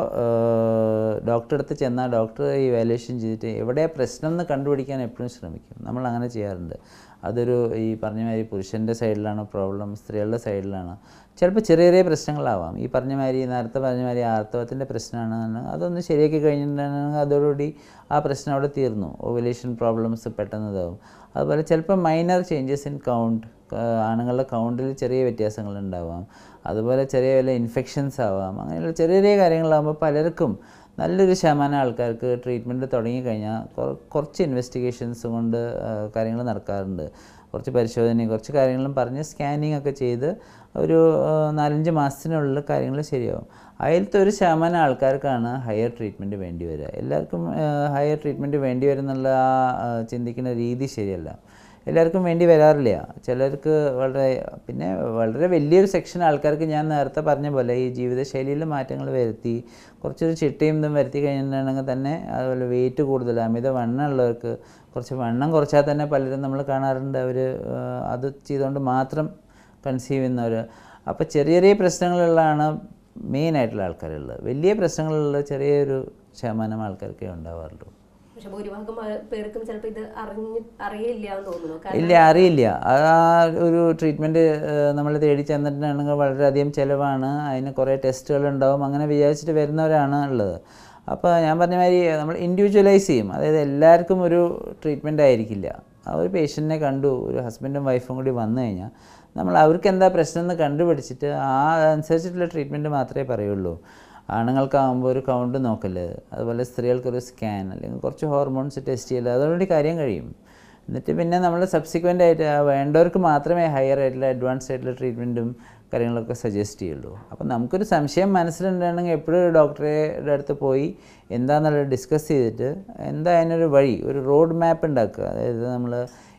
ഡോക്ടറെ അടുത്ത് ചെന്നാൽ ഡോക്ടർ ഈ വാലുവേഷൻ ചെയ്തിട്ട് എവിടെയാണ് പ്രശ്നം എന്ന് കണ്ടുപിടിക്കാൻ എപ്പോഴും ശ്രമിക്കും നമ്മൾ അങ്ങനെ ചെയ്യാറുണ്ട് അതൊരു ഈ പറഞ്ഞ മാതിരി പുരുഷൻ്റെ സൈഡിലാണോ പ്രോബ്ലം സ്ത്രീകളുടെ സൈഡിലാണോ ചിലപ്പോൾ ചെറിയ ചെറിയ പ്രശ്നങ്ങളാവാം ഈ പറഞ്ഞ മാതിരി നേരത്തെ പറഞ്ഞ മാതിരി ആർത്തവത്തിൻ്റെ പ്രശ്നമാണ് അതൊന്ന് ശരിയാക്കി കഴിഞ്ഞിട്ടുണ്ടെങ്കിൽ അതോടുകൂടി ആ പ്രശ്നം അവിടെ തീർന്നു ഓവുലേഷൻ പ്രോബ്ലംസ് പെട്ടെന്ന് ഇതാവും അതുപോലെ ചിലപ്പോൾ മൈനർ ചേഞ്ചസ് ഇൻ കൗണ്ട് ആണുങ്ങളുടെ കൗണ്ടിൽ ചെറിയ വ്യത്യാസങ്ങൾ ഉണ്ടാവാം അതുപോലെ ചെറിയ വല്ല ഇൻഫെക്ഷൻസ് ആവാം അങ്ങനെയുള്ള ചെറിയ ചെറിയ കാര്യങ്ങളാകുമ്പോൾ പലർക്കും നല്ലൊരു ശതമാനം ആൾക്കാർക്ക് ട്രീറ്റ്മെൻറ്റ് തുടങ്ങിക്കഴിഞ്ഞാൽ കുറ- കുറച്ച് ഇൻവെസ്റ്റിഗേഷൻസ് കൊണ്ട് കാര്യങ്ങൾ നടക്കാറുണ്ട് കുറച്ച് പരിശോധനയും കുറച്ച് കാര്യങ്ങളും പറഞ്ഞ് സ്കാനിങ് ഒക്കെ ചെയ്ത് ഒരു ആ, നാലഞ്ച് മാസത്തിനുള്ളിൽ കാര്യങ്ങൾ ശരിയാവും അതിലത്തെ ഒരു ശതമാനം ആൾക്കാർക്കാണ് ഹയർ ട്രീറ്റ്മെൻറ്റ് വേണ്ടി വരിക എല്ലാവർക്കും ഹയർ ട്രീറ്റ്മെൻറ്റ് വേണ്ടി വരുന്നുള്ള ആ ആ, ചിന്തിക്കുന്ന രീതി ശരിയല്ല എല്ലാവർക്കും വേണ്ടി വരാറില്ല ചിലർക്ക് വളരെ പിന്നെ വളരെ വലിയൊരു സെക്ഷൻ ആൾക്കാർക്ക് ഞാൻ നേരത്തെ പറഞ്ഞ പോലെ ഈ ജീവിതശൈലിയിൽ മാറ്റങ്ങൾ വരുത്തി കുറച്ചൊരു ചിട്ടയും ഇതും വരുത്തി കഴിഞ്ഞിട്ടുണ്ടെങ്കിൽ തന്നെ അതുപോലെ വെയിറ്റ് കൂടുതൽ അമിത വണ്ണം ഉള്ളവർക്ക് കുറച്ച് വണ്ണം കുറച്ചാൽ തന്നെ പലരും നമ്മൾ കാണാറുണ്ട് അവർ അത് ചെയ്തുകൊണ്ട് മാത്രം കൺസീവ് ചെയ്യുന്നവർ അപ്പോൾ ചെറിയ ചെറിയ പ്രശ്നങ്ങളുള്ളതാണ് മെയിൻ ആയിട്ടുള്ള ആൾക്കാരുള്ളത് വലിയ പ്രശ്നങ്ങളുള്ള ചെറിയൊരു ശതമാനം ആൾക്കാർക്കേ ഉണ്ടാവാറുള്ളൂ പക്ഷെ ഭൂരിഭാഗം ആ- പേർക്കും ചിലപ്പോൾ ഇത് അറിഞ്ഞ് അറിയില്ല എന്ന് തോന്നുന്നു കാരണം ഇല്ല അറിയില്ല ആ ഒരു ട്രീറ്റ്മെൻറ്റ് നമ്മൾ തേടി ചെന്നിട്ടുണ്ടെങ്കിൽ വളരെയധികം ചിലവാണ് അതിന് കുറേ ടെസ്റ്റുകൾ ഉണ്ടാവും അങ്ങനെ വിചാരിച്ചിട്ട് വരുന്നവരാണ് ഉള്ളത് അപ്പോൾ ഞാൻ പറഞ്ഞ മാതിരി നമ്മൾ ഇൻഡിവിജ്വലൈസ് ചെയ്യും അതായത് എല്ലാവർക്കും ഒരു ട്രീറ്റ്മെൻറ്റ് ആയിരിക്കില്ല ആ ഒരു പേഷ്യൻറ്റിനെ കണ്ടു ഒരു ഹസ്ബൻഡും വൈഫും കൂടി വന്നു കഴിഞ്ഞാൽ നമ്മൾ അവർക്ക് എന്താ പ്രശ്നം എന്ന് കണ്ടുപിടിച്ചിട്ട് ആ അനുസരിച്ചിട്ടുള്ള ട്രീറ്റ്മെൻറ്റ് മാത്രമേ പറയുള്ളൂ ആണുങ്ങൾക്കാകുമ്പോൾ ഒരു കൗണ്ട് നോക്കല് അതുപോലെ സ്ത്രീകൾക്കൊരു സ്കാൻ അല്ലെങ്കിൽ കുറച്ച് ഹോർമോൺസ് ടെസ്റ്റ് ചെയ്യല് അതോടുകൂടി കാര്യം കഴിയും എന്നിട്ട് പിന്നെ നമ്മൾ സബ്സിക്വൻ്റ് ആയിട്ട് ആ വേണ്ടവർക്ക് മാത്രമേ ഹയർ ആയിട്ടുള്ള അഡ്വാൻസ് ആയിട്ടുള്ള ട്രീറ്റ്മെൻറ്റും കാര്യങ്ങളൊക്കെ സജസ്റ്റ് ചെയ്യുള്ളൂ അപ്പോൾ നമുക്കൊരു സംശയം മനസ്സിലുണ്ടെങ്കിൽ എപ്പോഴും ഒരു ഡോക്ടറുടെ അടുത്ത് പോയി എന്താണെന്നുള്ളത് ഡിസ്കസ് ചെയ്തിട്ട് എന്താ അതിനൊരു വഴി ഒരു റോഡ് മാപ്പ് ഉണ്ടാക്കുക അതായത് നമ്മൾ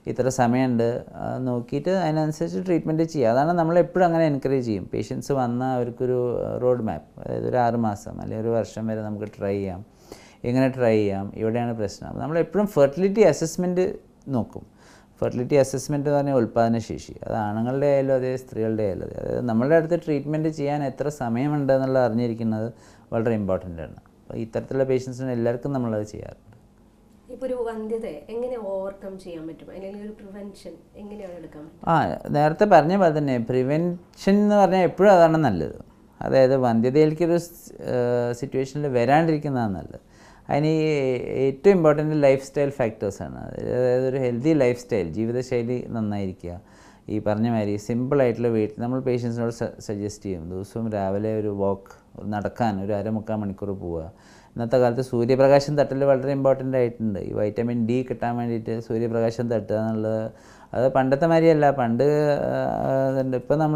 ഇത്ര സമയമുണ്ട് ആ, നോക്കിയിട്ട് അതിനനുസരിച്ച് ട്രീറ്റ്മെൻറ്റ് ചെയ്യുക അതാണ് നമ്മൾ എപ്പോഴും അങ്ങനെ എൻകറേജ് ചെയ്യും പേഷ്യൻസ് വന്നാൽ അവർക്കൊരു റോഡ് മാപ്പ് അതായത് ഒരു ആറ് മാസം അല്ലെങ്കിൽ ഒരു വർഷം വരെ നമുക്ക് ട്രൈ ചെയ്യാം എങ്ങനെ ട്രൈ ചെയ്യാം ഇവിടെയാണ് പ്രശ്നം നമ്മൾ എപ്പോഴും ഫെർട്ടിലിറ്റി അസസ്മെൻറ്റ് നോക്കും ഫെർട്ടിലിറ്റി അസസ്മെൻറ്റ് എന്ന് പറഞ്ഞാൽ ഉൽപ്പാദനശേഷി അത് ആണുങ്ങളുടെ ആയാലും അതെ സ്ത്രീകളുടെ ആയാലും അതെ അതായത് നമ്മളുടെ അടുത്ത് ട്രീറ്റ്മെൻറ്റ് ചെയ്യാൻ എത്ര സമയമുണ്ട് എന്നുള്ളത് അറിഞ്ഞിരിക്കുന്നത് വളരെ ഇമ്പോർട്ടൻ്റ് ആണ് അപ്പോൾ ഇത്തരത്തിലുള്ള പേഷ്യൻസിന് എല്ലാവർക്കും നമ്മളത് ചെയ്യാറുണ്ട് ഇപ്പോൾ ഒരു വന്ധ്യതയെ എങ്ങനെ ഓവർകം ചെയ്യാൻ പറ്റും അല്ലെങ്കിൽ ഒരു പ്രിവെൻഷൻ എങ്ങനെയാണ് എടുക്കാൻ പറ്റും ആ നേരത്തെ പറഞ്ഞ പോലെ തന്നെ പ്രിവെൻഷൻ എന്ന് പറഞ്ഞാൽ എപ്പോഴും അതാണ് നല്ലത് അതായത് വന്ധ്യതയിലേക്കൊരു സിറ്റുവേഷനിൽ വരാണ്ടിരിക്കുന്നതാണ് നല്ലത് അതിന് ഈ ഏറ്റവും ഇമ്പോർട്ടൻ്റ് ലൈഫ് സ്റ്റൈൽ ഫാക്ടേഴ്സാണ് അതായത് ഒരു ഹെൽത്തി ലൈഫ് സ്റ്റൈൽ ജീവിതശൈലി നന്നായിരിക്കുക ഈ പറഞ്ഞ മാതിരി സിമ്പിളായിട്ടുള്ള വീട്ടിൽ നമ്മൾ പേഷ്യൻസിനോട് സജസ്റ്റ് ചെയ്യും ദിവസവും രാവിലെ ഒരു വാക്ക് നടക്കാൻ ഒരു അരമുക്കാൽ മണിക്കൂർ പോവുക ഇന്നത്തെ കാലത്ത് സൂര്യപ്രകാശം തട്ടൽ വളരെ ഇമ്പോർട്ടൻ്റ് ആയിട്ടുണ്ട് ഈ വൈറ്റമിൻ ഡി കിട്ടാൻ വേണ്ടിയിട്ട് സൂര്യപ്രകാശം തട്ടുക എന്നുള്ളത് അത് പണ്ടത്തെ മാതിരിയല്ല പണ്ട് ഇപ്പം നമ്മൾ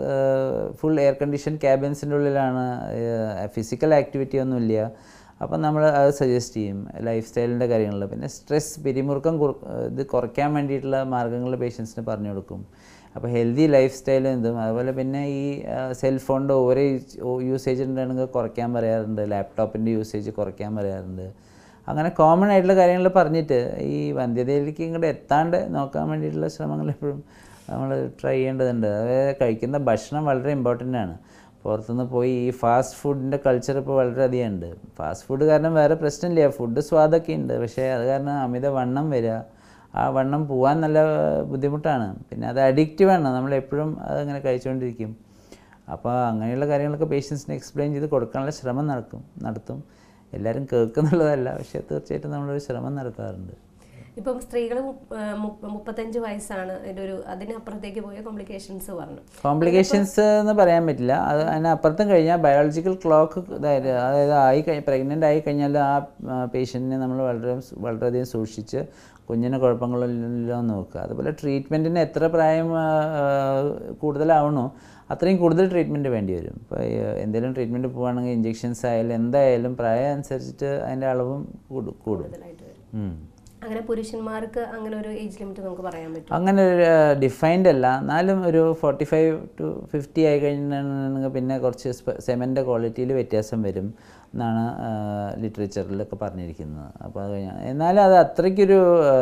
ഫുൾ എയർ കണ്ടീഷൻ ക്യാബിൻസിൻ്റെ ഉള്ളിലാണ് ഫിസിക്കൽ ആക്ടിവിറ്റി ഒന്നുമില്ല അപ്പം നമ്മൾ അത് സജസ്റ്റ് ചെയ്യും ലൈഫ് സ്റ്റൈലിൻ്റെ കാര്യങ്ങളിൽ പിന്നെ സ്ട്രെസ് പിരിമുറുക്കം കുറ- ഇത് കുറയ്ക്കാൻ വേണ്ടിയിട്ടുള്ള മാർഗ്ഗങ്ങൾ പേഷ്യൻസിന് പറഞ്ഞു കൊടുക്കും അപ്പോൾ ഹെൽത്തി ലൈഫ് സ്റ്റൈലും ഇതും അതുപോലെ പിന്നെ ഈ സെൽഫോണിൻ്റെ ഓരോ യൂസേജ് ഉണ്ടെങ്കിൽ കുറയ്ക്കാൻ പറയാറുണ്ട് ലാപ്ടോപ്പിൻ്റെ യൂസേജ് കുറയ്ക്കാൻ പറയാറുണ്ട് അങ്ങനെ കോമൺ ആയിട്ടുള്ള കാര്യങ്ങൾ പറഞ്ഞിട്ട് ഈ വന്ധ്യതയിലേക്ക് ഇങ്ങോട്ട് എത്താണ്ട് നോക്കാൻ വേണ്ടിയിട്ടുള്ള ശ്രമങ്ങൾ എപ്പോഴും നമ്മൾ ട്രൈ ചെയ്യേണ്ടതുണ്ട് അതായത് കഴിക്കുന്ന ഭക്ഷണം വളരെ ഇമ്പോർട്ടൻ്റ് ആണ് പുറത്തുനിന്ന് പോയി ഈ ഫാസ്റ്റ് ഫുഡിൻ്റെ കൾച്ചർ ഇപ്പോൾ വളരെയധികം ഉണ്ട് ഫാസ്റ്റ് ഫുഡ് കാരണം വേറെ പ്രശ്നമില്ല ഫുഡ് സ്വാദൊക്കെ ഉണ്ട് പക്ഷേ അത് കാരണം അമിത വണ്ണം വരിക ആ വണ്ണം പോകാൻ നല്ല ബുദ്ധിമുട്ടാണ് പിന്നെ അത് അഡിക്റ്റീവാണ് നമ്മൾ എപ്പോഴും അതങ്ങനെ കഴിച്ചുകൊണ്ടിരിക്കും അപ്പോൾ അങ്ങനെയുള്ള കാര്യങ്ങളൊക്കെ പേഷ്യൻസിന് എക്സ്പ്ലെയിൻ ചെയ്ത് കൊടുക്കാനുള്ള ശ്രമം നടക്കും നടത്തും എല്ലാവരും കേൾക്കുന്നുള്ളതല്ല പക്ഷേ തീർച്ചയായിട്ടും നമ്മളൊരു ശ്രമം നടത്താറുണ്ട് ഇപ്പം സ്ത്രീകൾ മുപ്പത്തഞ്ച് വയസ്സാണ് ഇതിൻ്റെ ഒരു അതിനപ്പുറത്തേക്ക് പോയ കോംപ്ലിക്കേഷൻസ് പറഞ്ഞു കോംപ്ലിക്കേഷൻസ് എന്ന് പറയാൻ പറ്റില്ല അത് അതിനപ്പുറത്തും കഴിഞ്ഞാൽ ബയോളജിക്കൽ ക്ലോക്ക് അതായത് അതായത് ആയി കഴി പ്രഗ്നൻ്റ് ആയി കഴിഞ്ഞാൽ ആ പേഷ്യൻറ്റിനെ നമ്മൾ വളരെ വളരെയധികം സൂക്ഷിച്ച് കുഞ്ഞിന് കുഴപ്പങ്ങളില്ലോ നോക്കുക അതുപോലെ ട്രീറ്റ്മെൻറ്റിന് എത്ര പ്രായം ആ, ആ, കൂടുതലാവണോ അത്രയും കൂടുതൽ ട്രീറ്റ്മെൻറ്റ് വേണ്ടി വരും ഇപ്പോൾ എന്തെങ്കിലും ട്രീറ്റ്മെൻറ്റ് പോവുകയാണെങ്കിൽ ഇഞ്ചെക്ഷൻസ് ആയാലും എന്തായാലും പ്രായം അനുസരിച്ചിട്ട് അതിൻ്റെ അളവും കൂടും കൂടും കൂടുതലായിട്ട് വരും ഉം. അങ്ങനെ പുരുഷന്മാർക്ക് അങ്ങനെ ഒരു ഏജ് ലിമിറ്റ് നമുക്ക് പറയാൻ പറ്റും അങ്ങനെ ഒരു ഡിഫൈൻഡ് അല്ല എന്നാലും ഒരു ഫോർട്ടി ഫൈവ് ടു ഫിഫ്റ്റി ആയി കഴിഞ്ഞിട്ടുണ്ടെങ്കിൽ പിന്നെ കുറച്ച് സെമൻ്റെ ക്വാളിറ്റിയിൽ വ്യത്യാസം വരും എന്നാണ് ലിറ്ററേച്ചറിലൊക്കെ പറഞ്ഞിരിക്കുന്നത് അപ്പോൾ അത് കഴിഞ്ഞാൽ എന്നാലും അത് അത്രയ്ക്കൊരു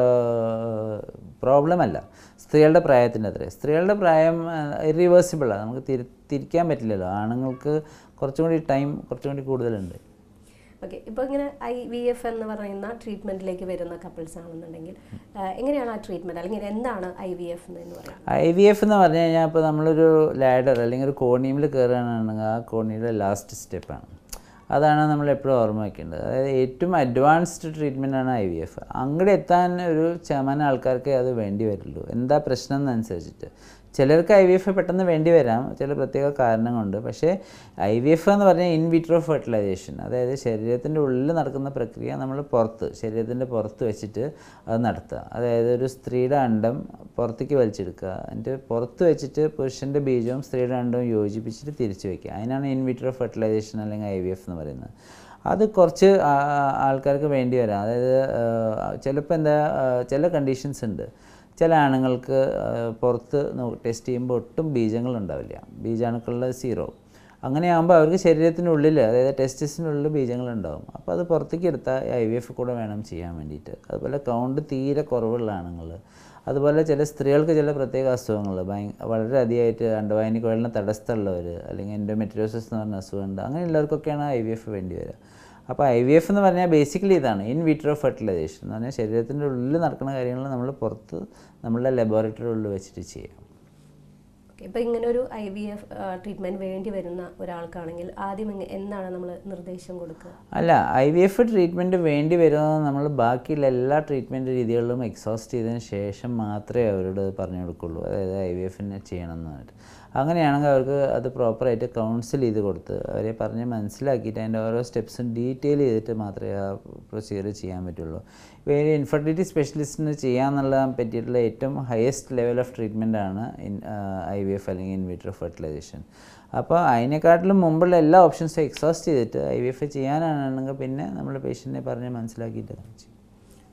പ്രോബ്ലം അല്ല സ്ത്രീകളുടെ പ്രായത്തിൻ്റെ അത്രേ സ്ത്രീകളുടെ പ്രായം ഇറിവേഴ്സിബിളാണ് നമുക്ക് തിരി തിരിക്കാൻ പറ്റില്ലല്ലോ ആണുങ്ങൾക്ക് കുറച്ചും കൂടി ടൈം കുറച്ചും കൂടി കൂടുതലുണ്ട് ഓക്കെ ഇപ്പോൾ ഇങ്ങനെ ഐ വി എഫ് എന്ന് പറയുന്ന ട്രീറ്റ്മെന്റിലേക്ക് വരുന്ന കപ്പിൾസ് ആണെന്നുണ്ടെങ്കിൽ ആ, എങ്ങനെയാണ് ആ ട്രീറ്റ്മെന്റ് അല്ലെങ്കിൽ എന്താണ് ഐ വി എഫ് എന്ന് പറയുന്നത് ഐ വി എഫ് എന്ന് പറഞ്ഞു കഴിഞ്ഞാൽ ഇപ്പോൾ നമ്മളൊരു ലാഡർ അല്ലെങ്കിൽ ഒരു കോണിയമിൽ കയറുകയാണെന്നുണ്ടെങ്കിൽ ആ കോണിയുടെ ലാസ്റ്റ് സ്റ്റെപ്പാണ് അതാണ് നമ്മൾ എപ്പോഴും ഓർമ്മ വയ്ക്കേണ്ടത് അതായത് ഏറ്റവും അഡ്വാൻസ്ഡ് ട്രീറ്റ്മെൻ്റ് ആണ് ഐ വി എഫ് അങ്ങോട്ട് എത്താൻ ഒരു ശതമാനം ആൾക്കാർക്ക് അത് വേണ്ടി വരുള്ളൂ എന്താ പ്രശ്നം എന്നനുസരിച്ചിട്ട് ചിലർക്ക് ഐ വി എഫ് പെട്ടെന്ന് വേണ്ടി വരാം ചില പ്രത്യേക കാരണം കൊണ്ട് പക്ഷേ ഐ വി എഫ് എന്ന് പറഞ്ഞാൽ ഇൻ വിട്രോ ഫെർട്ടിലൈസേഷൻ അതായത് ശരീരത്തിൻ്റെ ഉള്ളിൽ നടക്കുന്ന പ്രക്രിയ നമ്മൾ പുറത്ത് ശരീരത്തിൻ്റെ പുറത്ത് വെച്ചിട്ട് അത് നടത്തുക അതായത് ഒരു സ്ത്രീയുടെ അണ്ടം പുറത്തേക്ക് വലിച്ചെടുക്കുക എന്നിട്ട് പുറത്ത് വെച്ചിട്ട് പുരുഷൻ്റെ ബീജവും സ്ത്രീയുടെ അണ്ടവും യോജിപ്പിച്ചിട്ട് തിരിച്ചു വയ്ക്കുക അതിനാണ് ഇൻ വിട്രോ ഫെർട്ടിലൈസേഷൻ അല്ലെങ്കിൽ ഐ വി എഫ് എന്ന് പറയുന്നത് അത് കുറച്ച് ആ- ആ- ആൾക്കാർക്ക് വേണ്ടി വരാം അതായത് ചിലപ്പോൾ എന്താ ആ, ചില കണ്ടീഷൻസ് ഉണ്ട് ചില ആണുങ്ങൾക്ക് ആ, പുറത്ത് ടെസ്റ്റ് ചെയ്യുമ്പോൾ ഒട്ടും ബീജങ്ങൾ ഉണ്ടാവില്ല ബീജാണുക്കളുടെ സീറോ അങ്ങനെയാകുമ്പോൾ അവർക്ക് ശരീരത്തിനുള്ളിൽ അതായത് ടെസ്റ്റിസിനുള്ളിൽ ബീജങ്ങളുണ്ടാവും അപ്പോൾ അത് പുറത്തേക്ക് എടുത്താൽ ഐ വി എഫ് കൂടെ വേണം ചെയ്യാൻ വേണ്ടിയിട്ട് അതുപോലെ കൗണ്ട് തീരെ കുറവുള്ള ആണുങ്ങൾ അതുപോലെ ചില സ്ത്രീകൾക്ക് ചില പ്രത്യേക അസുഖങ്ങൾ ഭയ വളരെ അധികമായിട്ട് അണ്ടവാഹിനി കുഴലിന് തടസ്സമുള്ളവർ അല്ലെങ്കിൽ എൻഡോമെട്രിയോസിസ് എന്ന് പറഞ്ഞ അസുഖമുണ്ട് അങ്ങനെയുള്ളവർക്കൊക്കെയാണ് ഐ വി എഫ് വേണ്ടി വരിക അപ്പോൾ ഐ വി എഫ് എന്ന് പറഞ്ഞാൽ ബേസിക്കലി ഇതാണ് ഇൻ വിട്രോ ഫെർട്ടിലൈസേഷൻ എന്ന് പറഞ്ഞാൽ ശരീരത്തിൻ്റെ ഉള്ളിൽ നടക്കുന്ന കാര്യങ്ങൾ നമ്മൾ പുറത്ത് നമ്മളുടെ ലബോറട്ടറി ഉള്ളിൽ വെച്ചിട്ട് ചെയ്യാം ഓക്കെ ഇപ്പോൾ ഇങ്ങനെ ഒരു ഐ വി എഫ് ട്രീറ്റ്മെന്റ് വേണ്ടി വരുന്ന ഒരാൾക്കാണെങ്കിൽ ആദ്യം എങ്ങ- എന്താണ് നമ്മൾ നിർദ്ദേശം കൊടുക്കുക അല്ല ഐ വി എഫ് ട്രീറ്റ്മെൻറ്റ് വേണ്ടി വരുന്നത് നമ്മൾ ബാക്കിയുള്ള എല്ലാ ട്രീറ്റ്മെൻറ്റ് രീതികളിലും എക്സോസ്റ്റ് ചെയ്തതിന് ശേഷം മാത്രമേ അവരോട് പറഞ്ഞു കൊടുക്കുള്ളൂ അതായത് ഐ വി എഫിനെ ചെയ്യണം എന്ന് പറഞ്ഞിട്ട് അങ്ങനെയാണെങ്കിൽ അവർക്ക് അത് പ്രോപ്പറായിട്ട് കൗൺസിൽ ചെയ്ത് കൊടുത്ത് അവരെ പറഞ്ഞ് മനസ്സിലാക്കിയിട്ട് അതിൻ്റെ ഓരോ സ്റ്റെപ്സും ഡീറ്റെയിൽ ചെയ്തിട്ട് മാത്രമേ ആ പ്രൊസീജിയർ ചെയ്യാൻ പറ്റുള്ളൂ ഇപ്പോൾ ഒരു ഇൻഫെർട്ടിലിറ്റി സ്പെഷ്യലിസ്റ്റിന് ചെയ്യാന്നുള്ള പറ്റിയിട്ടുള്ള ഏറ്റവും ഹയസ്റ്റ് ലെവൽ ഓഫ് ട്രീറ്റ്മെൻ്റ് ആണ് ഇൻ ഐ വി എഫ് അല്ലെങ്കിൽ ഇൻ വിട്രോ ഫെർട്ടിലൈസേഷൻ അപ്പോൾ അതിനെക്കാട്ടിലും മുമ്പുള്ള എല്ലാ ഓപ്ഷൻസും എക്സോസ്റ്റ് ചെയ്തിട്ട് ഐ വി എഫ് ചെയ്യാനാണെങ്കിൽ പിന്നെ നമ്മൾ പേഷ്യൻറ്റിനെ പറഞ്ഞ് മനസ്സിലാക്കിയിട്ട് ചെയ്യും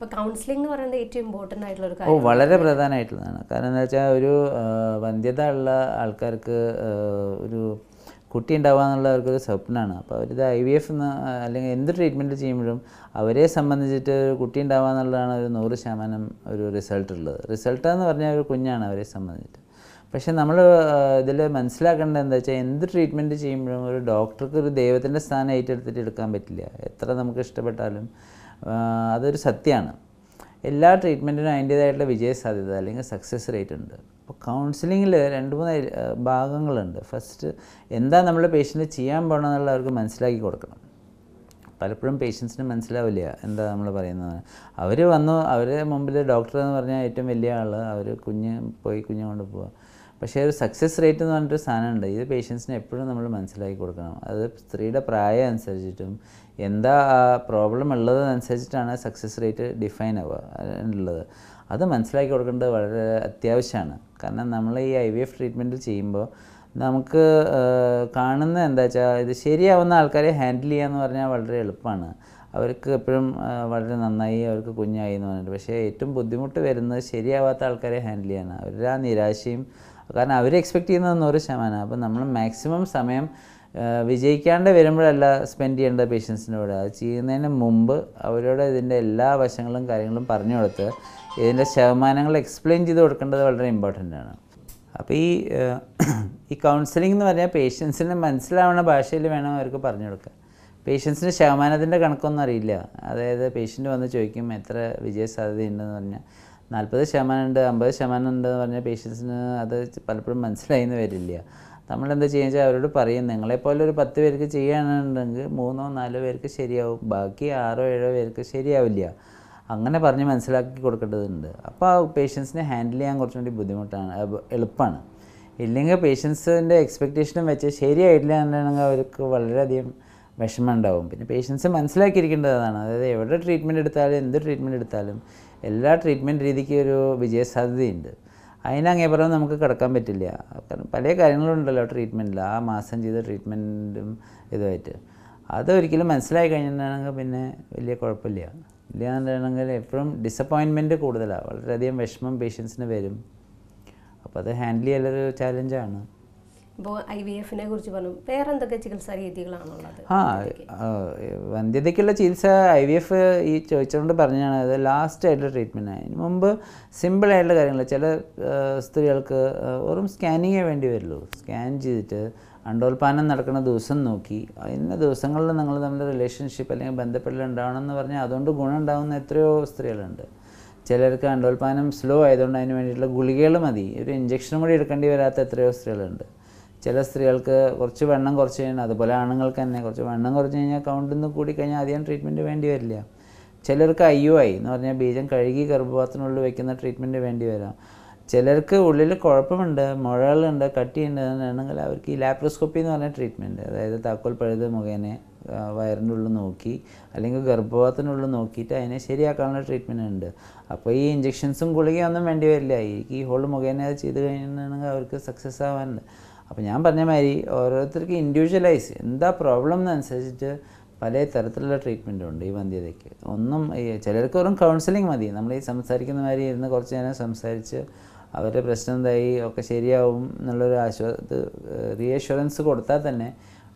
അപ്പോൾ കൗൺസിലിംഗ് എന്ന് പറയുന്നത് ഏറ്റവും ഇമ്പോർട്ടൻ്റ് ആയിട്ടുള്ള ഒരു ഓ കാര്യം വളരെ പ്രധാനമായിട്ടുള്ളതാണ് കാരണം എന്താ വെച്ചാൽ ഒരു ആ, വന്ധ്യത ഉള്ള ആൾക്കാർക്ക് ആ, ഒരു കുട്ടി ഉണ്ടാവുക എന്നുള്ളവർക്ക് ഒരു സ്വപ്നമാണ് അപ്പോൾ അവരിത് ഐ വി എഫ് എന്ന് അല്ലെങ്കിൽ എന്ത് ട്രീറ്റ്മെൻറ്റ് ചെയ്യുമ്പോഴും അവരെ സംബന്ധിച്ചിട്ട് ഒരു കുട്ടി ഉണ്ടാവുക എന്നുള്ളതാണ് ഒരു നൂറ് ശതമാനം ഒരു റിസൾട്ട് ഉള്ളത് റിസൾട്ട് എന്ന് പറഞ്ഞാൽ ഒരു കുഞ്ഞാണ് അവരെ സംബന്ധിച്ചിട്ട് പക്ഷേ നമ്മൾ ഇതിൽ മനസ്സിലാക്കേണ്ടത് എന്താ വെച്ചാൽ എന്ത് ട്രീറ്റ്മെൻറ്റ് ചെയ്യുമ്പോഴും ഒരു ഡോക്ടർക്ക് ഒരു ദൈവത്തിൻ്റെ സ്ഥാനം ഏറ്റെടുത്തിട്ട് എടുക്കാൻ പറ്റില്ല എത്ര നമുക്ക് ഇഷ്ടപ്പെട്ടാലും ആ, അതൊരു സത്യമാണ് എല്ലാ ട്രീറ്റ്മെൻറ്റിനും അതിൻ്റേതായിട്ടുള്ള വിജയ സാധ്യത അല്ലെങ്കിൽ സക്സസ് റേറ്റ് ഉണ്ട് അപ്പോൾ കൗൺസിലിങ്ങിൽ രണ്ട് മൂന്ന് ആ, ഭാഗങ്ങളുണ്ട് ഫസ്റ്റ് എന്താ നമ്മൾ പേഷ്യൻറ്റ് ചെയ്യാൻ പോകണമെന്നുള്ള അവർക്ക് മനസ്സിലാക്കി കൊടുക്കണം പലപ്പോഴും പേഷ്യൻസിന് മനസ്സിലാവില്ല എന്താ നമ്മൾ പറയുന്നത് അവർ വന്നു അവരെ മുമ്പിൽ ഡോക്ടർ എന്ന് പറഞ്ഞാൽ ഏറ്റവും വലിയ ആൾ അവർ കുഞ്ഞ് പോയി കുഞ്ഞ് കൊണ്ട് പോവുക പക്ഷേ ഒരു സക്സസ് റേറ്റ് എന്ന് പറഞ്ഞിട്ട് സാധനമുണ്ട് ഇത് പേഷ്യൻസിന് എപ്പോഴും നമ്മൾ മനസ്സിലാക്കി കൊടുക്കണം അത് സ്ത്രീയുടെ പ്രായം അനുസരിച്ചിട്ടും എന്താ പ്രോബ്ലം ഉള്ളതനുസരിച്ചിട്ടാണ് സക്സസ് റേറ്റ് ഡിഫൈൻ ആവുക ഉള്ളത് അത് മനസ്സിലാക്കി കൊടുക്കേണ്ടത് വളരെ അത്യാവശ്യമാണ് കാരണം നമ്മൾ ഈ ഐ വി എഫ് ട്രീറ്റ്മെൻറ്റ് ചെയ്യുമ്പോൾ നമുക്ക് ആ, കാണുന്ന എന്താ വെച്ചാൽ ഇത് ശരിയാവുന്ന ആൾക്കാരെ ഹാൻഡിൽ ചെയ്യാന്ന് പറഞ്ഞാൽ വളരെ എളുപ്പമാണ് അവർക്ക് എപ്പോഴും ആ, വളരെ നന്നായി അവർക്ക് കുഞ്ഞായി എന്ന് പറഞ്ഞിട്ട് പക്ഷേ ഏറ്റവും ബുദ്ധിമുട്ട് വരുന്നത് ശരിയാവാത്ത ആൾക്കാരെ ഹാൻഡിൽ ചെയ്യാനാണ് അവരുടെ ആ നിരാശയും കാരണം അവർ എക്സ്പെക്ട് ചെയ്യുന്നത് നൂറ് ശതമാനം അപ്പോൾ നമ്മൾ മാക്സിമം സമയം ആ, വിജയിക്കാണ്ട് വരുമ്പോഴല്ല സ്പെൻഡ് ചെയ്യേണ്ട പേഷ്യൻസിൻ്റെ കൂടെ അത് ചെയ്യുന്നതിന് മുമ്പ് അവരോട് ഇതിൻ്റെ എല്ലാ വശങ്ങളും കാര്യങ്ങളും പറഞ്ഞു കൊടുത്ത് ഇതിൻ്റെ ശതമാനങ്ങൾ എക്സ്പ്ലെയിൻ ചെയ്ത് കൊടുക്കേണ്ടത് വളരെ ഇമ്പോർട്ടൻ്റ് ആണ് അപ്പോൾ ഈ ഏഹ്, ഈ കൗൺസിലിംഗ് എന്ന് പറഞ്ഞാൽ പേഷ്യൻസിന് മനസ്സിലാവുന്ന ഭാഷയിൽ വേണം അവർക്ക് പറഞ്ഞു കൊടുക്കാൻ പേഷ്യൻസിന് ശതമാനത്തിൻ്റെ കണക്കൊന്നും അറിയില്ല അതായത് പേഷ്യൻ്റ് വന്ന് ചോദിക്കും എത്ര വിജയ സാധ്യതയുണ്ടെന്ന് പറഞ്ഞാൽ നാൽപ്പത് ശതമാനം ഉണ്ട് അമ്പത് ശതമാനം ഉണ്ടെന്ന് പറഞ്ഞാൽ പേഷ്യൻസിന് അത് പലപ്പോഴും മനസ്സിലായി എന്ന് വരില്ല നമ്മളെന്താ ചെയ്യുക വെച്ചാൽ അവരോട് പറയും നിങ്ങളെപ്പോലെ ഒരു പത്ത് പേർക്ക് ചെയ്യാനുണ്ടെങ്കിൽ മൂന്നോ നാലോ പേർക്ക് ശരിയാവും ബാക്കി ആറോ ഏഴോ പേർക്ക് ശരിയാവില്ല അങ്ങനെ പറഞ്ഞ് മനസ്സിലാക്കി കൊടുക്കേണ്ടതുണ്ട് അപ്പോൾ ആ പേഷ്യൻസിനെ ഹാൻഡിൽ ചെയ്യാൻ കുറച്ചും കൂടി ബുദ്ധിമുട്ടാണ് അഹ് എളുപ്പമാണ് ഇല്ലെങ്കിൽ പേഷ്യൻസിൻ്റെ എക്സ്പെക്റ്റേഷനും വെച്ച് ശരിയായിട്ടില്ല എന്നുണ്ടെങ്കിൽ അവർക്ക് വളരെയധികം വിഷമം ഉണ്ടാവും പിന്നെ പേഷ്യൻസ് മനസ്സിലാക്കിയിരിക്കേണ്ടതാണ് അതായത് എവിടെ ട്രീറ്റ്മെൻറ്റ് എടുത്താലും എന്ത് ട്രീറ്റ്മെൻറ്റ് എടുത്താലും എല്ലാ ട്രീറ്റ്മെൻറ്റ് രീതിക്ക് ഒരു വിജയസാധ്യതയുണ്ട് അതിനങ്ങേപ്പുറം നമുക്ക് കിടക്കാൻ പറ്റില്ല കാരണം പല കാര്യങ്ങളും ഉണ്ടല്ലോ ട്രീറ്റ്മെൻറ്റിൽ ആ മാസം ചെയ്ത ട്രീറ്റ്മെൻറ്റും ഇതുമായിട്ട് അതൊരിക്കലും മനസ്സിലായി കഴിഞ്ഞിട്ടുണ്ടെങ്കിൽ പിന്നെ വലിയ കുഴപ്പമില്ല ഇല്ല എന്നുണ്ടെങ്കിൽ എപ്പോഴും ഡിസപ്പോയിൻമെൻറ്റ് കൂടുതലാണ് വളരെയധികം വിഷമം പേഷ്യൻസിന് വരും അപ്പോൾ അത് ഹാൻഡിൽ ചെയ്യലൊരു ചാലഞ്ചാണ് ഇപ്പോൾ ഐ വി എഫിനെ കുറിച്ച് പറഞ്ഞു വേറെ എന്തൊക്കെ ചികിത്സാ രീതികളാണുള്ളത് ആ ആ, വന്ധ്യതയ്ക്കുള്ള ചികിത്സ ഐ വി എഫ് ഈ ചോദിച്ചുകൊണ്ട് പറഞ്ഞാണ് അത് ലാസ്റ്റ് ആയിട്ടുള്ള ട്രീറ്റ്മെൻറ്റ് അതിന് മുമ്പ് സിമ്പിൾ ആയിട്ടുള്ള കാര്യങ്ങൾ ചില ആ, സ്ത്രീകൾക്ക് ആ, വെറും സ്കാനിങ്ങേ വേണ്ടി വരുള്ളൂ സ്കാൻ ചെയ്തിട്ട് അണ്ടോൽപാനം നടക്കുന്ന ദിവസം നോക്കി ഇന്ന ദിവസങ്ങളിൽ നിങ്ങൾ തമ്മിൽ റിലേഷൻഷിപ്പ് അല്ലെങ്കിൽ ബന്ധപ്പെടൽ ഉണ്ടാവണം എന്ന് പറഞ്ഞാൽ അതുകൊണ്ട് ഗുണം ഉണ്ടാകുന്ന എത്രയോ സ്ത്രീകളുണ്ട് ചിലർക്ക് അണ്ടോൽപാനം സ്ലോ ആയതുകൊണ്ട് അതിന് വേണ്ടിയിട്ടുള്ള ഗുളികകൾ മതി ഒരു ഇഞ്ചക്ഷനും കൂടി എടുക്കേണ്ടി വരാത്ത എത്രയോ സ്ത്രീകളുണ്ട് ചില സ്ത്രീകൾക്ക് കുറച്ച് വെണ്ണം കുറച്ച് കഴിഞ്ഞാൽ അതുപോലെ ആണുങ്ങൾക്ക് തന്നെ കുറച്ച് വെണ്ണം കുറച്ച് കഴിഞ്ഞാൽ കൗണ്ടിൽ നിന്ന് കൂടി കഴിഞ്ഞാൽ അധികം ട്രീറ്റ്മെൻറ്റ് വേണ്ടി വരില്ല ചിലർക്ക് ഐ യു ഐ എന്ന് പറഞ്ഞാൽ ബീജം കഴുകി ഗർഭപാത്രത്തിനുള്ളിൽ വെക്കുന്ന ട്രീറ്റ്മെൻറ്റ് വേണ്ടി വരാം ചിലർക്ക് ഉള്ളിൽ കുഴപ്പമുണ്ട് മുഴകളുണ്ട് കട്ടിയുണ്ട് എന്നുണ്ടെങ്കിൽ അവർക്ക് ഈ ലാപ്രോസ്കോപ്പി എന്ന് പറഞ്ഞ ട്രീറ്റ്മെൻറ്റ് അതായത് താക്കോൽ പഴുത് മുഖേന ആ, വയറിൻ്റെ ഉള്ളിൽ നോക്കി അല്ലെങ്കിൽ ഗർഭപാത്രത്തിനുള്ളിൽ നോക്കിയിട്ട് അതിനെ ശരിയാക്കാനുള്ള ട്രീറ്റ്മെൻറ്റ് ഉണ്ട് അപ്പോൾ ഈ ഇഞ്ചെക്ഷൻസും ഗുളികയൊന്നും വേണ്ടി വരില്ല ഈ ഈ ഹോൾ മുഖേന അത് ചെയ്ത് കഴിഞ്ഞിട്ടുണ്ടെങ്കിൽ അവർക്ക് സക്സസ് ആവാനുണ്ട് അപ്പോൾ ഞാൻ പറഞ്ഞ മാതിരി ഓരോരുത്തർക്ക് ഇൻഡിവിജ്വലൈസ് എന്താ പ്രോബ്ലം എന്നനുസരിച്ചിട്ട് പല തരത്തിലുള്ള ട്രീറ്റ്മെൻറ്റും ഉണ്ട് ഈ വന്ധ്യതയ്ക്ക് ഒന്നും ഈ ചിലർക്ക് വെറും കൗൺസിലിംഗ് മതി നമ്മൾ ഈ സംസാരിക്കുന്ന മാതിരി ഇരുന്ന് കുറച്ച് നേരം സംസാരിച്ച് അവരുടെ പ്രശ്നം എന്തായി ഒക്കെ ശരിയാവും എന്നുള്ളൊരു ആശ്വാ ഇത് റീഅഷുറൻസ് കൊടുത്താൽ തന്നെ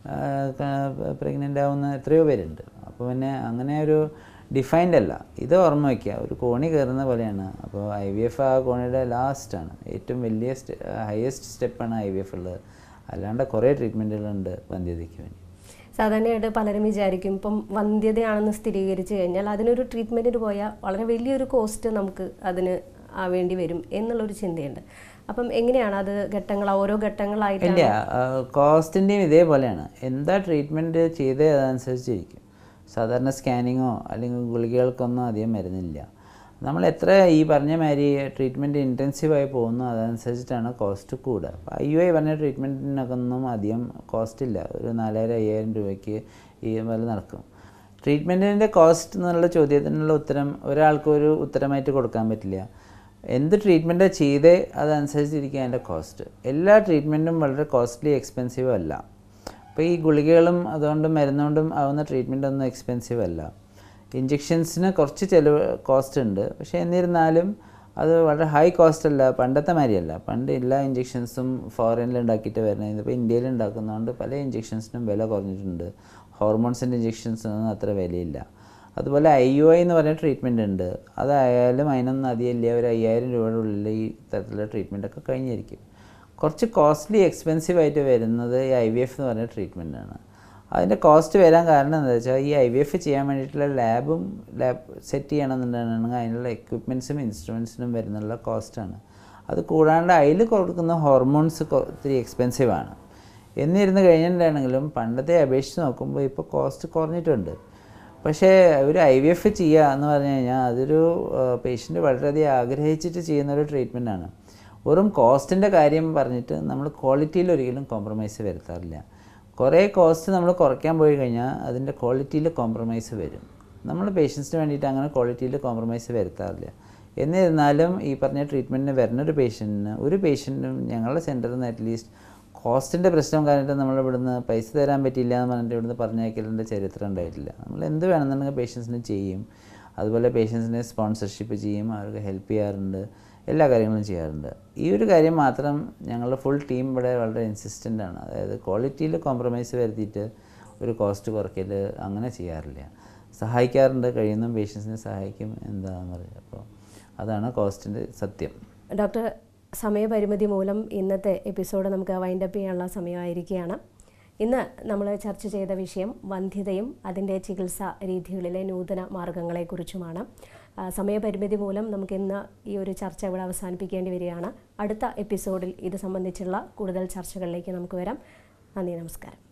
പ്രഗ്നൻ്റ് ആവുന്ന എത്രയോ പേരുണ്ട് അപ്പോൾ പിന്നെ അങ്ങനെ ഒരു ഡിഫൈൻഡ് അല്ല ഇത് ഓർമ്മ വയ്ക്കുക ഒരു കോണി കയറുന്ന പോലെയാണ് അപ്പോൾ ഐ വി എഫ് ആ കോണിയുടെ ലാസ്റ്റാണ് ഏറ്റവും വലിയ സ്റ്റെ ഹയസ്റ്റ് സ്റ്റെപ്പാണ് ഐ വി എഫ് ഉള്ളത് അല്ലാണ്ട് കുറേ ട്രീറ്റ്മെൻറ്റുകളുണ്ട് വന്ധ്യതയ്ക്ക് വേണ്ടി സാധാരണയായിട്ട് പലരും വിചാരിക്കും ഇപ്പം വന്ധ്യതയാണെന്ന് സ്ഥിരീകരിച്ചു കഴിഞ്ഞാൽ അതിനൊരു ട്രീറ്റ്മെൻറ്റിന് പോയാൽ വളരെ വലിയൊരു കോസ്റ്റ് നമുക്ക് അതിന് ആവേണ്ടി വരും എന്നുള്ളൊരു ചിന്തയുണ്ട് അപ്പം എങ്ങനെയാണ് അത് ഘട്ടങ്ങൾ ഓരോ ഘട്ടങ്ങളായിട്ട് ഇല്ല കോസ്റ്റിൻ്റെയും ഇതേപോലെയാണ് എന്താ ട്രീറ്റ്മെൻറ്റ് ചെയ്തേ അതനുസരിച്ചിരിക്കും സാധാരണ സ്കാനിങ്ങോ അല്ലെങ്കിൽ ഗുളികകൾക്കൊന്നും അധികം മരുന്നില്ല നമ്മൾ എത്ര ഈ പറഞ്ഞ മാതിരി ട്രീറ്റ്മെൻറ്റ് ഇൻറ്റൻസീവായി പോകുന്നു അതനുസരിച്ചിട്ടാണ് കോസ്റ്റ് കൂടുക അപ്പോൾ ഐ യു ഐ പറഞ്ഞ ട്രീറ്റ്മെൻറ്റിനൊക്കെ ഒന്നും അധികം കോസ്റ്റ് ഇല്ല ഒരു നാലായിരം അയ്യായിരം രൂപയ്ക്ക് ഈ പോലെ നടക്കും ട്രീറ്റ്മെൻറ്റിൻ്റെ കോസ്റ്റ് എന്നുള്ള ചോദ്യത്തിനുള്ള ഉത്തരം ഒരാൾക്ക് ഒരു ഉത്തരമായിട്ട് കൊടുക്കാൻ പറ്റില്ല എന്ത് ട്രീറ്റ്മെൻറ്റാണ് ചെയ്തേ അതനുസരിച്ചിരിക്കും അതിൻ്റെ കോസ്റ്റ് എല്ലാ ട്രീറ്റ്മെൻറ്റും വളരെ കോസ്റ്റ്ലി എക്സ്പെൻസീവ് അല്ല അപ്പോൾ ഈ ഗുളികകളും അതുകൊണ്ടും മരുന്നുകൊണ്ടും ആവുന്ന ട്രീറ്റ്മെൻ്റ് ഒന്നും എക്സ്പെൻസീവ് അല്ല ഇഞ്ചെക്ഷൻസിന് കുറച്ച് ചിലവ് കോസ്റ്റ് ഉണ്ട് പക്ഷേ എന്നിരുന്നാലും അത് വളരെ ഹൈ കോസ്റ്റ് അല്ല പണ്ടത്തെ മാതിരിയല്ല പണ്ട് എല്ലാ ഇഞ്ചെക്ഷൻസും ഫോറിനിൽ ഉണ്ടാക്കിയിട്ട് വരുന്നത് ഇതിപ്പോൾ ഇന്ത്യയിൽ ഉണ്ടാക്കുന്നതുകൊണ്ട് പല ഇഞ്ചെക്ഷൻസിനും വില കുറഞ്ഞിട്ടുണ്ട് ഹോർമോൺസിൻ്റെ ഇഞ്ചെക്ഷൻസിനൊന്നും അത്ര വിലയില്ല അതുപോലെ ഐ യു ഐ എന്ന് പറഞ്ഞ ട്രീറ്റ്മെൻറ്റ് ഉണ്ട് അതായാലും അതിനൊന്നും അധികമില്ല ഒരു അയ്യായിരം രൂപയുടെ ഉള്ളിൽ ഈ തരത്തിലുള്ള ട്രീറ്റ്മെൻറ്റൊക്കെ കഴിഞ്ഞിരിക്കും കുറച്ച് കോസ്റ്റ്ലി എക്സ്പെൻസീവ് ആയിട്ട് വരുന്നത് ഈ ഐ വി എഫ് എന്ന് പറഞ്ഞ ട്രീറ്റ്മെൻറ്റാണ് അതിൻ്റെ കോസ്റ്റ് വരാൻ കാരണം എന്താ വെച്ചാൽ ഈ ഐ വി എഫ് ചെയ്യാൻ വേണ്ടിയിട്ടുള്ള ലാബും ലാബ് സെറ്റ് ചെയ്യണമെന്നുണ്ടെങ്കിൽ അതിനുള്ള എക്വിപ്മെൻറ്റ്സും ഇൻസ്ട്രുമെൻസിനും വരുന്നുള്ള കോസ്റ്റാണ് അത് കൂടാണ്ട് അതിൽ കൊടുക്കുന്ന ഹോർമോൺസ് ഒത്തിരി എക്സ്പെൻസീവ് ആണ് എന്നിരുന്ന് കഴിഞ്ഞിട്ടുണ്ടെങ്കിലും പണ്ടത്തെ അപേക്ഷിച്ച് നോക്കുമ്പോൾ ഇപ്പോൾ കോസ്റ്റ് കുറഞ്ഞിട്ടുണ്ട് പക്ഷേ ഒരു ഐ വി എഫ് ചെയ്യുക എന്ന് പറഞ്ഞു കഴിഞ്ഞാൽ അതൊരു പേഷ്യൻ്റ് വളരെയധികം ആഗ്രഹിച്ചിട്ട് ചെയ്യുന്ന ഒരു ട്രീറ്റ്മെൻറ്റാണ് വെറും കോസ്റ്റിൻ്റെ കാര്യം പറഞ്ഞിട്ട് നമ്മൾ ക്വാളിറ്റിയിൽ ഒരിക്കലും കോംപ്രമൈസ് വരുത്താറില്ല കുറേ കോസ്റ്റ് നമ്മൾ കുറയ്ക്കാൻ പോയി കഴിഞ്ഞാൽ അതിൻ്റെ ക്വാളിറ്റിയിൽ കോംപ്രമൈസ് വരും നമ്മൾ പേഷ്യൻസിന് വേണ്ടിയിട്ട് അങ്ങനെ ക്വാളിറ്റിയിൽ കോംപ്രമൈസ് വരുത്താറില്ല എന്നിരുന്നാലും ഈ പറഞ്ഞ ട്രീറ്റ്മെൻറ്റിന് വരുന്ന ഒരു പേഷ്യൻറ്റിന് ഒരു പേഷ്യൻറ്റും ഞങ്ങളുടെ സെൻറ്ററിൽ നിന്ന് അറ്റ്ലീസ്റ്റ് കോസ്റ്റിൻ്റെ പ്രശ്നം കാരണമായിട്ട് നമ്മൾ ഇവിടുന്ന് പൈസ തരാൻ പറ്റില്ല എന്ന് പറഞ്ഞിട്ട് ഇവിടുന്ന് പറഞ്ഞയക്കലിൻ്റെ ചരിത്രം ഉണ്ടായിട്ടില്ല നമ്മൾ എന്ത് വേണമെന്നുണ്ടെങ്കിൽ പേഷ്യൻസിന് ചെയ്യും അതുപോലെ പേഷ്യൻസിനെ സ്പോൺസർഷിപ്പ് ചെയ്യും അവർക്ക് ഹെൽപ്പ് ചെയ്യാറുണ്ട് എല്ലാ കാര്യങ്ങളും ചെയ്യാറുണ്ട് ഈ ഒരു കാര്യം മാത്രം ഞങ്ങളുടെ ഫുൾ ടീം ഇവിടെ വളരെ ഇൻസിസ്റ്റൻ്റ് ആണ് അതായത് ക്വാളിറ്റിയിൽ കോംപ്രമൈസ് വരുത്തിയിട്ട് ഒരു കോസ്റ്റ് കുറയ്ക്കൽ അങ്ങനെ ചെയ്യാറില്ല സഹായിക്കാറുണ്ട് കഴിയുന്ന പേഷ്യൻസിനെ സഹായിക്കും എന്താണെന്ന് പറയുക അപ്പോൾ അതാണ് കോസ്റ്റിൻ്റെ സത്യം ഡോക്ടർ സമയപരിമിതി മൂലം ഇന്നത്തെ എപ്പിസോഡ് നമുക്ക് വൈൻഡപ്പ് ചെയ്യാനുള്ള സമയമായിരിക്കുകയാണ് ഇന്ന് നമ്മൾ ചർച്ച ചെയ്ത വിഷയം വന്ധ്യതയും അതിൻ്റെ ചികിത്സാ രീതികളിലെ നൂതന മാർഗങ്ങളെക്കുറിച്ചുമാണ് ആ, സമയപരിമിതി മൂലം നമുക്ക് ഇന്ന് ഈ ഒരു ചർച്ച ഇവിടെ അവസാനിപ്പിക്കേണ്ടി വരികയാണ് അടുത്ത എപ്പിസോഡിൽ ഇത് സംബന്ധിച്ചുള്ള കൂടുതൽ ചർച്ചകളിലേക്ക് നമുക്ക് വരാം നന്ദി നമസ്കാരം